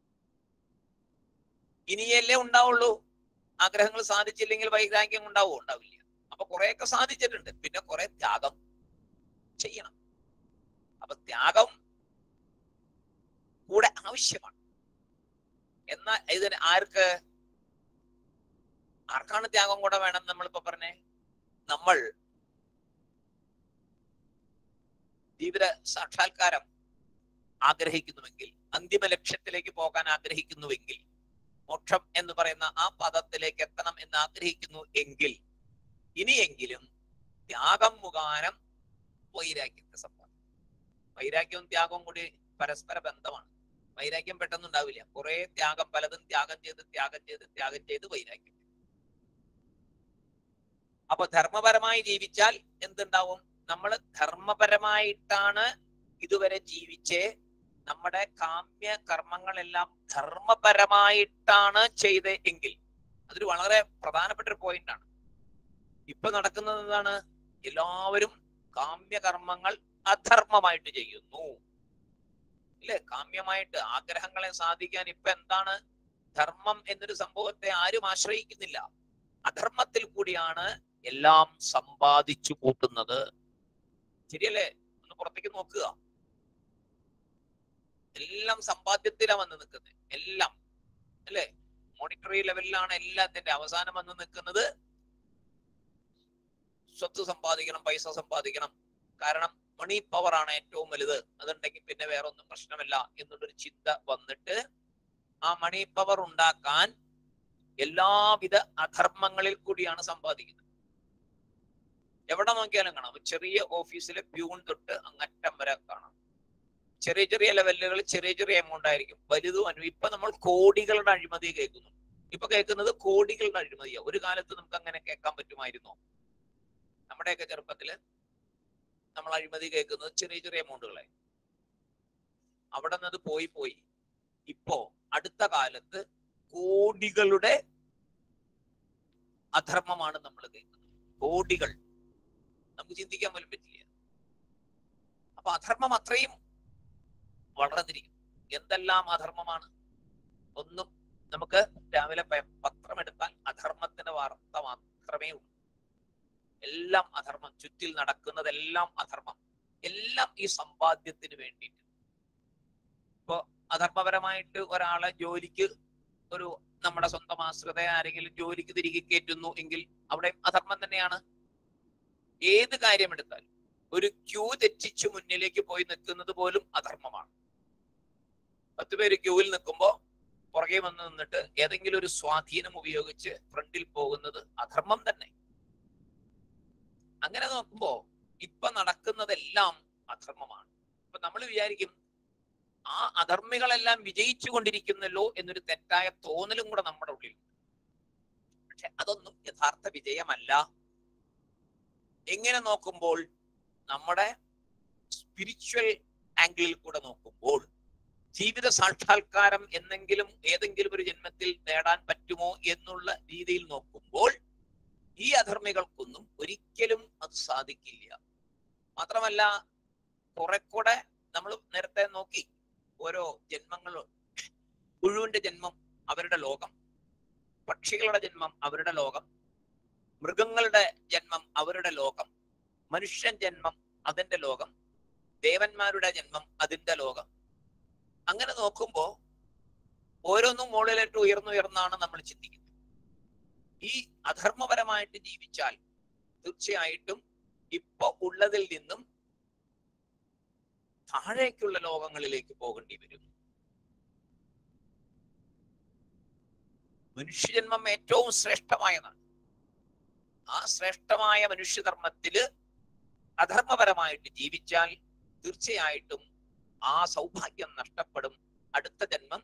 ഇനിയല്ലേ ഉണ്ടാവുള്ളൂ ആഗ്രഹങ്ങൾ സാധിച്ചില്ലെങ്കിൽ വൈരാഗ്യം ഉണ്ടാവുമോ ഉണ്ടാവില്ല അപ്പൊ കുറെയൊക്കെ സാധിച്ചിട്ടുണ്ട് പിന്നെ കുറെ ത്യാഗം ചെയ്യണം അപ്പൊ ത്യാഗം കൂടെ ആവശ്യമാണ് എന്നാൽ ഇതിന് ആർക്ക് ആർക്കാണ് ത്യാഗം കൂടെ വേണം നമ്മളിപ്പോ പറഞ്ഞേ നമ്മൾ ജീവിത സാക്ഷാത്കാരം ആഗ്രഹിക്കുന്നുവെങ്കിൽ അന്തിമ ലക്ഷ്യത്തിലേക്ക് പോകാൻ ആഗ്രഹിക്കുന്നുവെങ്കിൽ മോക്ഷം എന്ന് പറയുന്ന ആ പദത്തിലേക്ക് എത്തണം എന്ന് ആഗ്രഹിക്കുന്നു എങ്കിൽ ഇനിയെങ്കിലും ത്യാഗം മുഖാനം വൈരാഗ്യത്തെ സമ്പാദിക്കും വൈരാഗ്യവും ത്യാഗവും കൂടി പരസ്പര ബന്ധമാണ് വൈരാഗ്യം പെട്ടെന്ന് ഉണ്ടാവില്ല കുറെ ത്യാഗം പലതും ത്യാഗം ചെയ്ത് ത്യാഗം ചെയ്ത് ത്യാഗം ചെയ്ത് വൈരാഗ്യം അപ്പൊ ധർമ്മപരമായി ജീവിച്ചാൽ എന്തുണ്ടാവും നമ്മൾ ധർമ്മപരമായിട്ടാണ് ഇതുവരെ ജീവിച്ചേ നമ്മുടെ കാമ്യ കർമ്മങ്ങളെല്ലാം ധർമ്മപരമായിട്ടാണ് ചെയ്ത് എങ്കിൽ അതൊരു വളരെ പ്രധാനപ്പെട്ട ഒരു പോയിന്റ് ആണ് ഇപ്പൊ നടക്കുന്നത് എന്താണ് എല്ലാവരും കാമ്യ കർമ്മങ്ങൾ അധർമ്മമായിട്ട് ചെയ്യുന്നു ഇല്ലേ കാമ്യമായിട്ട് ആഗ്രഹങ്ങളെ സാധിക്കാൻ ഇപ്പൊ എന്താണ് ധർമ്മം എന്നൊരു സംഭവത്തെ ആരും ആശ്രയിക്കുന്നില്ല അധർമ്മത്തിൽ കൂടിയാണ് എല്ലാം സമ്പാദിച്ചു കൂട്ടുന്നത് ശരിയല്ലേ ഒന്ന് പുറത്തേക്ക് നോക്കുക എല്ലാം സമ്പാദ്യത്തിലാ വന്ന് നിൽക്കുന്നത് എല്ലാം അല്ലേ മോണിറ്ററി ലെവലിലാണ് എല്ലാത്തിന്റെ അവസാനം വന്ന് നിൽക്കുന്നത് സ്വത്ത് സമ്പാദിക്കണം പൈസ സമ്പാദിക്കണം കാരണം മണി പവർ ആണ് ഏറ്റവും വലുത് അതുണ്ടെങ്കിൽ പിന്നെ വേറെ ഒന്നും പ്രശ്നമല്ല എന്നുള്ളൊരു ചിന്ത വന്നിട്ട് ആ മണി പവർ ഉണ്ടാക്കാൻ എല്ലാവിധ അധർമ്മങ്ങളിൽ കൂടിയാണ് സമ്പാദിക്കുന്നത് എവിടെ നോക്കിയാലും കാണാം ഒരു ചെറിയ ഓഫീസിലെ പ്യൂൺ തൊട്ട് അങ്ങറ്റം വരെ കാണാം ചെറിയ ചെറിയ ലെവലുകൾ ചെറിയ ചെറിയ എമൗണ്ട് ആയിരിക്കും വലുതും അനു ഇപ്പൊ നമ്മൾ കോടികളുടെ അഴിമതി കേൾക്കുന്നു ഇപ്പൊ കേൾക്കുന്നത് കോടികളുടെ അഴിമതിയാ ഒരു കാലത്ത് നമുക്ക് അങ്ങനെ കേൾക്കാൻ പറ്റുമായിരുന്നോ നമ്മുടെയൊക്കെ ചെറുപ്പത്തില് നമ്മൾ അഴിമതി കേൾക്കുന്നത് ചെറിയ ചെറിയ എമൗണ്ടുകളെ അവിടെ നിന്ന് പോയി പോയി ഇപ്പോ അടുത്ത കാലത്ത് കോടികളുടെ അധർമ്മമാണ് നമ്മൾ കേൾക്കുന്നത് കോടികൾ നമുക്ക് ചിന്തിക്കാൻ പോലും പറ്റില്ല അപ്പൊ അധർമ്മം അത്രയും വളർന്നിരിക്കും എന്തെല്ലാം അധർമ്മമാണ് ഒന്നും നമുക്ക് രാവിലെ പ- പത്രം എടുത്താൽ അധർമ്മത്തിന്റെ വാർത്ത മാത്രമേ ഉള്ളൂ എല്ലാം അധർമ്മം ചുറ്റിൽ നടക്കുന്നതെല്ലാം അധർമ്മം എല്ലാം ഈ സമ്പാദ്യത്തിന് വേണ്ടിയിട്ട് ഇപ്പോ അധർമ്മപരമായിട്ട് ഒരാളെ ജോലിക്ക് ഒരു നമ്മുടെ സ്വന്തം ആശ്രിത ആരെങ്കിലും ജോലിക്ക് തിരികെ കയറ്റുന്നു എങ്കിൽ അവിടെ അധർമ്മം തന്നെയാണ് ഏത് കാര്യം എടുത്താലും ഒരു ക്യൂ തെറ്റിച്ച് മുന്നിലേക്ക് പോയി നിൽക്കുന്നത് പോലും അധർമ്മമാണ് പത്ത് പേര് ക്യൂവിൽ നിൽക്കുമ്പോ പുറകെ വന്ന് നിന്നിട്ട് ഏതെങ്കിലും ഒരു സ്വാധീനം ഉപയോഗിച്ച് ഫ്രണ്ടിൽ പോകുന്നത് അധർമ്മം തന്നെ അങ്ങനെ നോക്കുമ്പോ ഇപ്പൊ നടക്കുന്നതെല്ലാം അധർമ്മമാണ് അപ്പൊ നമ്മൾ വിചാരിക്കും ആ അധർമ്മികളെല്ലാം വിജയിച്ചു കൊണ്ടിരിക്കുന്നല്ലോ എന്നൊരു തെറ്റായ തോന്നലും കൂടെ നമ്മുടെ ഉള്ളിൽ പക്ഷെ അതൊന്നും യഥാർത്ഥ വിജയമല്ല എങ്ങനെ നോക്കുമ്പോൾ നമ്മുടെ സ്പിരിച്വൽ ആംഗിളിൽ കൂടെ നോക്കുമ്പോൾ ജീവിത സാക്ഷാത്കാരം എന്നെങ്കിലും ഏതെങ്കിലും ഒരു ജന്മത്തിൽ നേടാൻ പറ്റുമോ എന്നുള്ള രീതിയിൽ നോക്കുമ്പോൾ ഈ അധർമ്മികൾക്കൊന്നും ഒരിക്കലും അത് സാധിക്കില്ല മാത്രമല്ല കുറെ കൂടെ നമ്മൾ നേരത്തെ നോക്കി ഓരോ ജന്മങ്ങൾ പുഴുവിന്റെ ജന്മം അവരുടെ ലോകം പക്ഷികളുടെ ജന്മം അവരുടെ ലോകം മൃഗങ്ങളുടെ ജന്മം അവരുടെ ലോകം മനുഷ്യൻ ജന്മം അതിന്റെ ലോകം ദേവന്മാരുടെ ജന്മം അതിന്റെ ലോകം അങ്ങനെ നോക്കുമ്പോ ഓരോന്നും മുകളിലേക്ക് ഉയർന്നുയർന്നാണ് നമ്മൾ ചിന്തിക്കുന്നത് ഈ അധർമ്മപരമായിട്ട് ജീവിച്ചാൽ തീർച്ചയായിട്ടും ഇപ്പൊ ഉള്ളതിൽ നിന്നും താഴേക്കുള്ള ലോകങ്ങളിലേക്ക് പോകേണ്ടി വരും മനുഷ്യജന്മം ഏറ്റവും ശ്രേഷ്ഠമായതാണ് ആ ശ്രേഷ്ഠമായ മനുഷ്യധർമ്മത്തില് അധർമ്മപരമായിട്ട് ജീവിച്ചാൽ തീർച്ചയായിട്ടും ആ സൗഭാഗ്യം നഷ്ടപ്പെടും അടുത്ത ജന്മം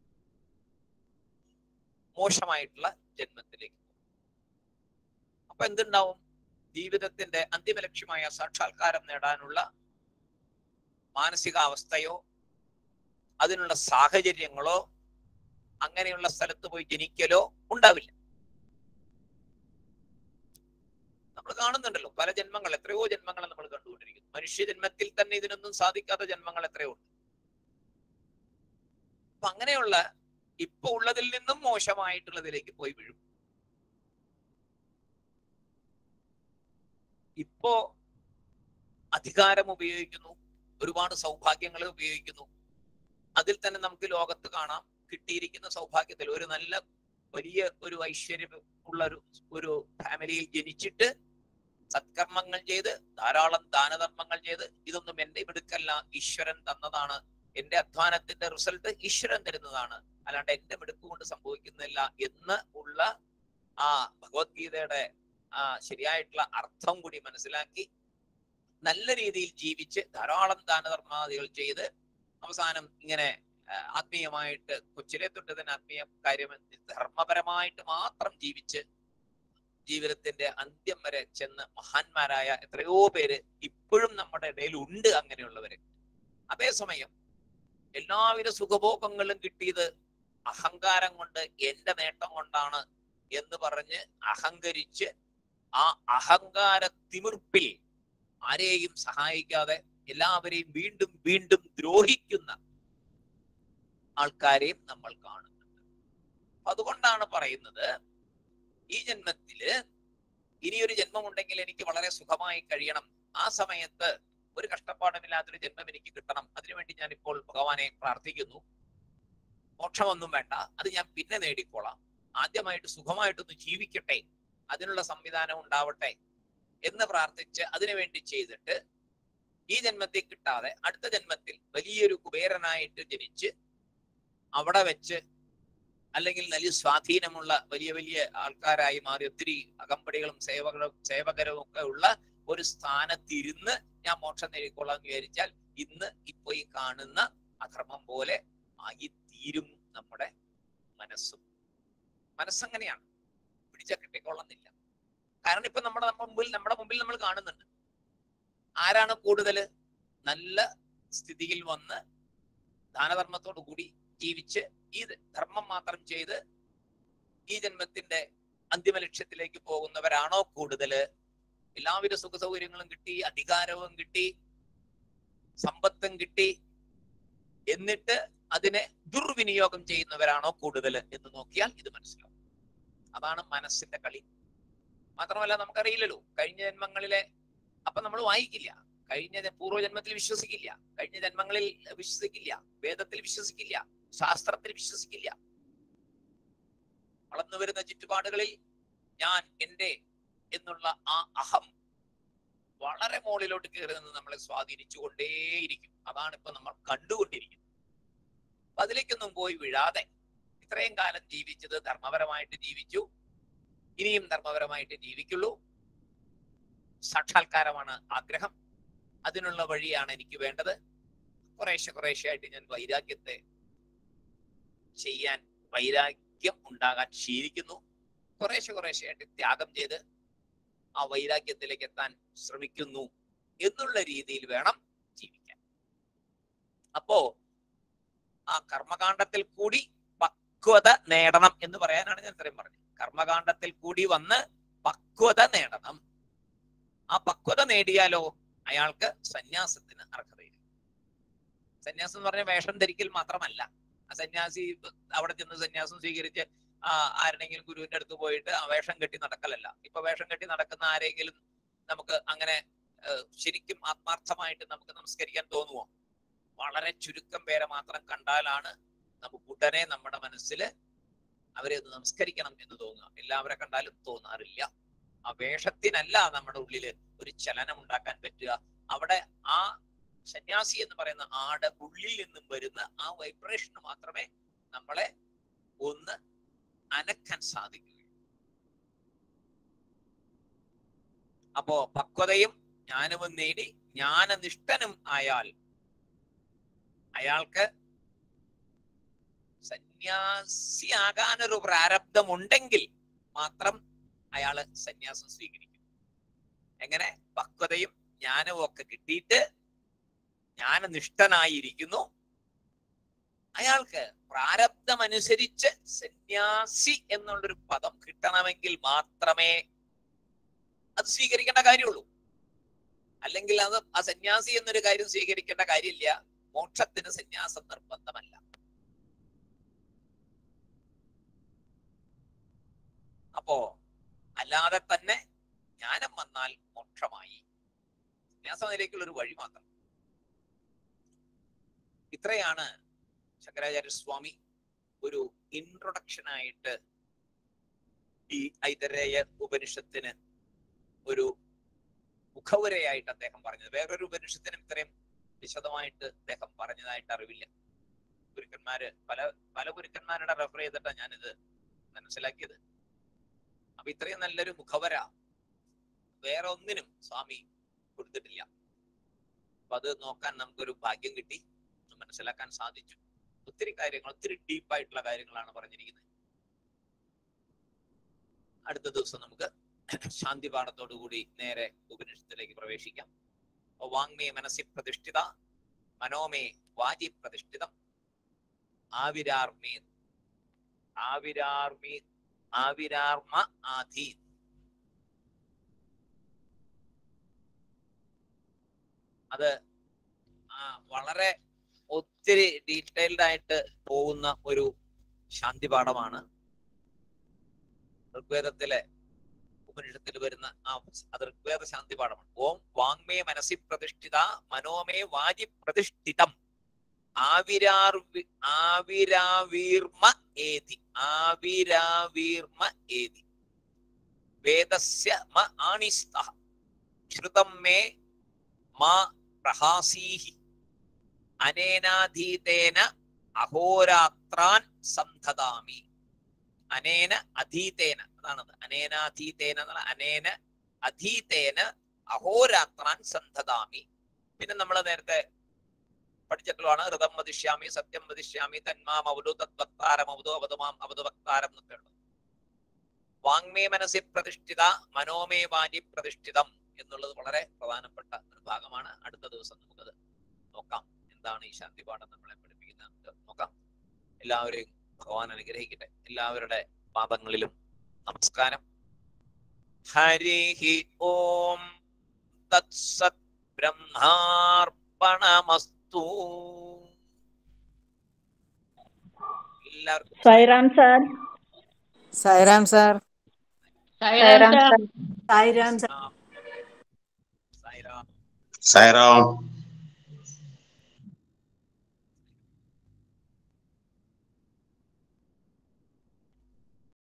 മോശമായിട്ടുള്ള ജന്മത്തിലേക്ക് പോകും അപ്പൊ എന്തുണ്ടാവും ജീവിതത്തിന്റെ അന്തിമ ലക്ഷ്യമായ സാക്ഷാത്കാരം നേടാനുള്ള മാനസികാവസ്ഥയോ അതിനുള്ള സാഹചര്യങ്ങളോ അങ്ങനെയുള്ള സ്ഥലത്ത് പോയി ജനിക്കലോ ഉണ്ടാവില്ല നമ്മൾ കാണുന്നുണ്ടല്ലോ പല ജന്മങ്ങൾ എത്രയോ ജന്മങ്ങൾ നമ്മൾ കണ്ടുകൊണ്ടിരിക്കുന്നു മനുഷ്യ ജന്മത്തിൽ തന്നെ ഇതിനൊന്നും സാധിക്കാത്ത ജന്മങ്ങൾ എത്രയോ ഉണ്ട് അപ്പൊ അങ്ങനെയുള്ള ഇപ്പൊ ഉള്ളതിൽ നിന്നും മോശമായിട്ടുള്ളതിലേക്ക് പോയി വീഴും ഇപ്പോ അധികാരം ഉപയോഗിക്കുന്നു ഒരുപാട് സൗഭാഗ്യങ്ങൾ ഉപയോഗിക്കുന്നു അതിൽ തന്നെ നമുക്ക് ലോകത്ത് കാണാം കിട്ടിയിരിക്കുന്ന സൗഭാഗ്യത്തിൽ ഒരു നല്ല വലിയ ഒരു ഐശ്വര്യം ഉള്ള ഒരു ഒരു ഫാമിലിയിൽ ജനിച്ചിട്ട് സത്കർമ്മങ്ങൾ ചെയ്ത് ധാരാളം ദാനധർമ്മങ്ങൾ ചെയ്ത് ഇതൊന്നും എന്റെ മിടുക്കല്ല ഈശ്വരൻ തന്നതാണ് എന്റെ അധ്വാനത്തിന്റെ റിസൾട്ട് ഈശ്വരൻ തരുന്നതാണ് അല്ലാണ്ട് എന്റെ മിടുക്ക് കൊണ്ട് സംഭവിക്കുന്നില്ല എന്ന് ഉള്ള ആ ഭഗവത്ഗീതയുടെ ആ ശരിയായിട്ടുള്ള അർത്ഥം കൂടി മനസ്സിലാക്കി നല്ല രീതിയിൽ ജീവിച്ച് ധാരാളം ദാനധർമാദികൾ ചെയ്ത് അവസാനം ഇങ്ങനെ ആ, ആത്മീയമായിട്ട് കൊച്ചിലെ തൊട്ട് തന്നെ ആത്മീയ കാര്യം ധർമ്മപരമായിട്ട് മാത്രം ജീവിച്ച് ജീവിതത്തിന്റെ അന്ത്യം വരെ ചെന്ന് മഹാന്മാരായ എത്രയോ പേര് ഇപ്പോഴും നമ്മുടെ ഇടയിൽ ഉണ്ട് അങ്ങനെയുള്ളവര് അതേസമയം എല്ലാവിധ സുഖഭോഗങ്ങളും കിട്ടിയത് അഹങ്കാരം കൊണ്ട് എന്റെ നേട്ടം കൊണ്ടാണ് എന്ന് പറഞ്ഞ് അഹങ്കരിച്ച് ആ അഹങ്കാര തിമിർപ്പിൽ ആരെയും സഹായിക്കാതെ എല്ലാവരെയും വീണ്ടും വീണ്ടും ദ്രോഹിക്കുന്ന ആൾക്കാരെയും നമ്മൾ കാണുന്നുണ്ട് അപ്പൊ അതുകൊണ്ടാണ് പറയുന്നത് ഈ ജന്മത്തില് ഇനിയൊരു ജന്മമുണ്ടെങ്കിൽ എനിക്ക് വളരെ സുഖമായി കഴിയണം ആ സമയത്ത് ഒരു കഷ്ടപ്പാടുമില്ലാത്തൊരു ജന്മം എനിക്ക് കിട്ടണം അതിനുവേണ്ടി ഞാൻ ഇപ്പോൾ ഭഗവാനെ പ്രാർത്ഥിക്കുന്നു മോക്ഷമൊന്നും വേണ്ട അത് ഞാൻ പിന്നെ നേടിക്കോളാം ആദ്യമായിട്ട് സുഖമായിട്ടൊന്ന് ജീവിക്കട്ടെ അതിനുള്ള സംവിധാനം ഉണ്ടാവട്ടെ എന്ന് പ്രാർത്ഥിച്ച് അതിനുവേണ്ടി ചെയ്തിട്ട് ഈ ജന്മത്തിൽ കിട്ടാതെ അടുത്ത ജന്മത്തിൽ വലിയൊരു കുബേരനായിട്ട് ജനിച്ച് അവിടെ വെച്ച് അല്ലെങ്കിൽ വലിയ സ്വാധീനമുള്ള വലിയ വലിയ ആൾക്കാരായി മാറി ഒത്തിരി അകമ്പടികളും സേവകളും സേവകരും ഒക്കെ ഉള്ള ഒരു സ്ഥാനത്തിരുന്ന് ഞാൻ മോക്ഷം നേടിക്കൊള്ളാം എന്ന് വിചാരിച്ചാൽ ഇന്ന് ഇപ്പൊ ഈ കാണുന്ന അധർമ്മം പോലെ ആയി തീരും നമ്മുടെ മനസ്സും മനസ്സങ്ങനെയാണ് പിടിച്ച കിട്ടിക്കൊള്ളുന്നില്ല കാരണം ഇപ്പൊ നമ്മുടെ മുമ്പിൽ നമ്മുടെ മുമ്പിൽ നമ്മൾ കാണുന്നുണ്ട് ആരാണ് കൂടുതൽ നല്ല സ്ഥിതിയിൽ വന്ന് ദാനധർമ്മത്തോടു കൂടി ജീവിച്ച് ഈ ധർമ്മം മാത്രം ചെയ്ത് ഈ ജന്മത്തിന്റെ അന്തിമ ലക്ഷ്യത്തിലേക്ക് പോകുന്നവരാണോ കൂടുതല് എല്ലാവിധ സുഖ സൗകര്യങ്ങളും കിട്ടി അധികാരവും കിട്ടി സമ്പത്തും കിട്ടി എന്നിട്ട് അതിനെ ദുർവിനിയോഗം ചെയ്യുന്നവരാണോ കൂടുതൽ എന്ന് നോക്കിയാൽ ഇത് മനസ്സിലാവും അതാണ് മനസ്സിന്റെ കളി മാത്രമല്ല നമുക്കറിയില്ലല്ലോ കഴിഞ്ഞ ജന്മങ്ങളിലെ അപ്പൊ നമ്മൾ വായിക്കില്ല കഴിഞ്ഞ ജ- പൂർവ്വജന്മത്തിൽ വിശ്വസിക്കില്ല കഴിഞ്ഞ ജന്മങ്ങളിൽ വിശ്വസിക്കില്ല വേദത്തിൽ വിശ്വസിക്കില്ല ശാസ്ത്രത്തിൽ വിശ്വസിക്കില്ല വളർന്നു വരുന്ന ചുറ്റുപാടുകളിൽ ഞാൻ എന്റെ എന്നുള്ള ആ അഹം വളരെ മുകളിലോട്ട് കയറി നിന്ന് നമ്മളെ സ്വാധീനിച്ചു കൊണ്ടേയിരിക്കും അതാണ് ഇപ്പൊ നമ്മൾ കണ്ടുകൊണ്ടിരിക്കുന്നത് അപ്പൊ അതിലേക്കൊന്നും പോയി വീഴാതെ ഇത്രയും കാലം ജീവിച്ചത് ധർമ്മപരമായിട്ട് ജീവിച്ചു ഇനിയും ധർമ്മപരമായിട്ട് ജീവിക്കുള്ളൂ സാക്ഷാത്കാരമാണ് ആഗ്രഹം അതിനുള്ള വഴിയാണ് എനിക്ക് വേണ്ടത് കുറേശ്ശെ കുറേശ്ശെ ആയിട്ട് ഞാൻ വൈരാഗ്യത്തെ ചെയ്യാൻ വൈരാഗ്യം ഉണ്ടാകാൻ ശീലിക്കുന്നു കുറേശ്ശെ കുറേശ്ശെ ആയിട്ട് ത്യാഗം ചെയ്ത് ആ വൈരാഗ്യത്തിലേക്ക് എത്താൻ ശ്രമിക്കുന്നു എന്നുള്ള രീതിയിൽ വേണം ജീവിക്കാൻ അപ്പോ ആ കർമ്മകാണ്ഡത്തിൽ കൂടി പക്വത നേടണം എന്ന് പറയാനാണ് ഞാൻ ഇത്രയും പറഞ്ഞത് കർമ്മകാണ്ഡത്തിൽ കൂടി വന്ന് പക്വത നേടണം ആ പക്വത നേടിയാലോ അയാൾക്ക് സന്യാസത്തിന് അർഹതയില്ല സന്യാസം എന്ന് പറഞ്ഞ വേഷം ധരിക്കൽ മാത്രമല്ല ആ സന്യാസി അവിടെ ചെന്ന് സന്യാസം സ്വീകരിച്ച് ആ ആരുടെങ്കിലും ഗുരുവിന്റെ അടുത്ത് പോയിട്ട് ആ വേഷം കെട്ടി നടക്കലല്ല ഇപ്പൊ വേഷം കെട്ടി നടക്കുന്ന ആരെങ്കിലും നമുക്ക് അങ്ങനെ ഏഹ്, ശരിക്കും ആത്മാർത്ഥമായിട്ട് നമുക്ക് നമസ്കരിക്കാൻ തോന്നുമോ വളരെ ചുരുക്കം പേരെ മാത്രം കണ്ടാലാണ് നമുക്ക് ഉടനെ നമ്മുടെ മനസ്സിൽ അവരെ ഒന്ന് നമസ്കരിക്കണം എന്ന് തോന്നുക എല്ലാവരെ കണ്ടാലും തോന്നാറില്ല ആ വേഷത്തിനല്ല നമ്മുടെ ഉള്ളില് ഒരു ചലനം ഉണ്ടാക്കാൻ പറ്റുക അവിടെ ആ സന്യാസി എന്ന് പറയുന്ന ആടെ ഉള്ളിൽ നിന്നും വരുന്ന ആ വൈബ്രേഷന് മാത്രമേ നമ്മളെ ഒന്ന് അനക്കാൻ സാധിക്കുകയുള്ളൂ അപ്പോ പക്വതയും ജ്ഞാനവും നേടി ജ്ഞാനനിഷ്ഠനും ആയാൽ അയാൾക്ക് സന്യാസിയാകാനൊരു പ്രാരബ്ധമുണ്ടെങ്കിൽ മാത്രം അയാള് സന്യാസം സ്വീകരിക്കും എങ്ങനെ പക്വതയും ജ്ഞാനവും ഒക്കെ കിട്ടിയിട്ട് ജ്ഞാനനിഷ്ഠനായിരിക്കുന്നു അയാൾക്ക് പ്രാരബ്ധമനുസരിച്ച് സന്യാസി എന്നുള്ളൊരു പദം കിട്ടണമെങ്കിൽ മാത്രമേ അത് സ്വീകരിക്കേണ്ട കാര്യമുള്ളൂ അല്ലെങ്കിൽ അത് ആ സന്യാസി എന്നൊരു കാര്യം സ്വീകരിക്കേണ്ട കാര്യമില്ല മോക്ഷത്തിന് സന്യാസം നിർബന്ധമല്ല അപ്പോ അല്ലാതെ തന്നെ ജ്ഞാനം വന്നാൽ മോക്ഷമായി സന്യാസത്തിലേക്കുള്ള ഒരു വഴി മാത്രം ഇത്രയാണ് ശങ്കരാചാര്യ സ്വാമി ഒരു ഇൻട്രൊഡക്ഷൻ ആയിട്ട് ഈ ഐതരേയ ഉപനിഷത്തിന് ഒരു മുഖവുരയായിട്ട് അദ്ദേഹം പറഞ്ഞത് വേറൊരു ഉപനിഷത്തിനും ഇത്രയും വിശദമായിട്ട് അദ്ദേഹം പറഞ്ഞതായിട്ട് അറിവില്ല ഗുരുക്കന്മാര് പല പല ഗുരുക്കന്മാരുടെ റെഫർ ചെയ്തിട്ടാണ് ഞാനിത് മനസ്സിലാക്കിയത് അപ്പൊ ഇത്രയും നല്ലൊരു മുഖവര വേറെ ഒന്നിനും സ്വാമി കൊടുത്തിട്ടില്ല അപ്പൊ അത് നോക്കാൻ നമുക്കൊരു ഭാഗ്യം കിട്ടി മനസ്സിലാക്കാൻ സാധിച്ചു ഒത്തിരി കാര്യങ്ങൾ ഒത്തിരി ഡീപ്പായിട്ടുള്ള കാര്യങ്ങളാണ് പറഞ്ഞിരിക്കുന്നത് അടുത്ത ദിവസം നമുക്ക് ശാന്തി പാഠത്തോടു കൂടി നേരെ ഉപനിഷത്തിലേക്ക് പ്രവേശിക്കാം അപ്പൊ വാങ്മേ മനസ്സി പ്രതിഷ്ഠിത മനോമേ വാചി പ്രതിഷ്ഠിതം ആവിരാർമേ ആവിരാർമി ആവിരാർമ ആധീ അത് ആ വളരെ ഒത്തിരി ഡീറ്റെയിൽഡ് ആയിട്ട് പോകുന്ന ഒരു ശാന്തി പാഠമാണ് ഋഗ്വേദത്തിലെ ഉപനിഷത്തിൽ വരുന്ന ആ അത് ഋഗ്വേദ ശാന്തി പാഠമാണ് ഓം വാങ്മേ മനസ്സി പ്രതിഷ്ഠിത മനോമേ വാചി പ്രതിഷ്ഠിതം ആവിരാർവി ആവിരാവീർമ ഏതി ആവിരാവീർമ ഏതി വേദസ്യ മ ആണിസ്ത ശ്രുതം മേ മാ പ്രഹാസീഹി അനേനാധീതേന അഹോരാത്രാൻ സന്ധതാമി അനേന അധീതേന അതാണത് അനേനാധീതേന എന്നുള്ള അനേന അധീതേന അഹോരാത്രാൻ സന്ധതാമി പിന്നെ നമ്മൾ നേരത്തെ പഠിച്ചിട്ടുള്ളതാണ് ഹൃതം വദിഷ്യാമി സത്യം വദിഷ്യാമി തന്മാം അവതു തദ്വക്താരം അവതു അവതുമാം അവതു വക്താരം എന്നൊക്കെ ഉള്ളത് വാങ്മേ മനസ്സി പ്രതിഷ്ഠിത മനോമേ വാചി പ്രതിഷ്ഠിതം എന്നുള്ളത് വളരെ പ്രധാനപ്പെട്ട ഒരു ഭാഗമാണ് അടുത്ത ദിവസം നമുക്കത് നോക്കാം എന്താണ് ഈ ശാന്തിപാഠം നമ്മളെ പഠിപ്പിക്കുന്നത് നമുക്ക് നോക്കാം എല്ലാവരെയും ഭഗവാൻ അനുഗ്രഹിക്കട്ടെ എല്ലാവരുടെ പാദങ്ങളിലും നമസ്കാരം ഹരി ഓം തത്സത് ബ്രഹ്മാർപ്പണമസ്തു എല്ലാവർക്കും Sairam sir Sairam sir Sairam sir Sairam sir Sairam Sairam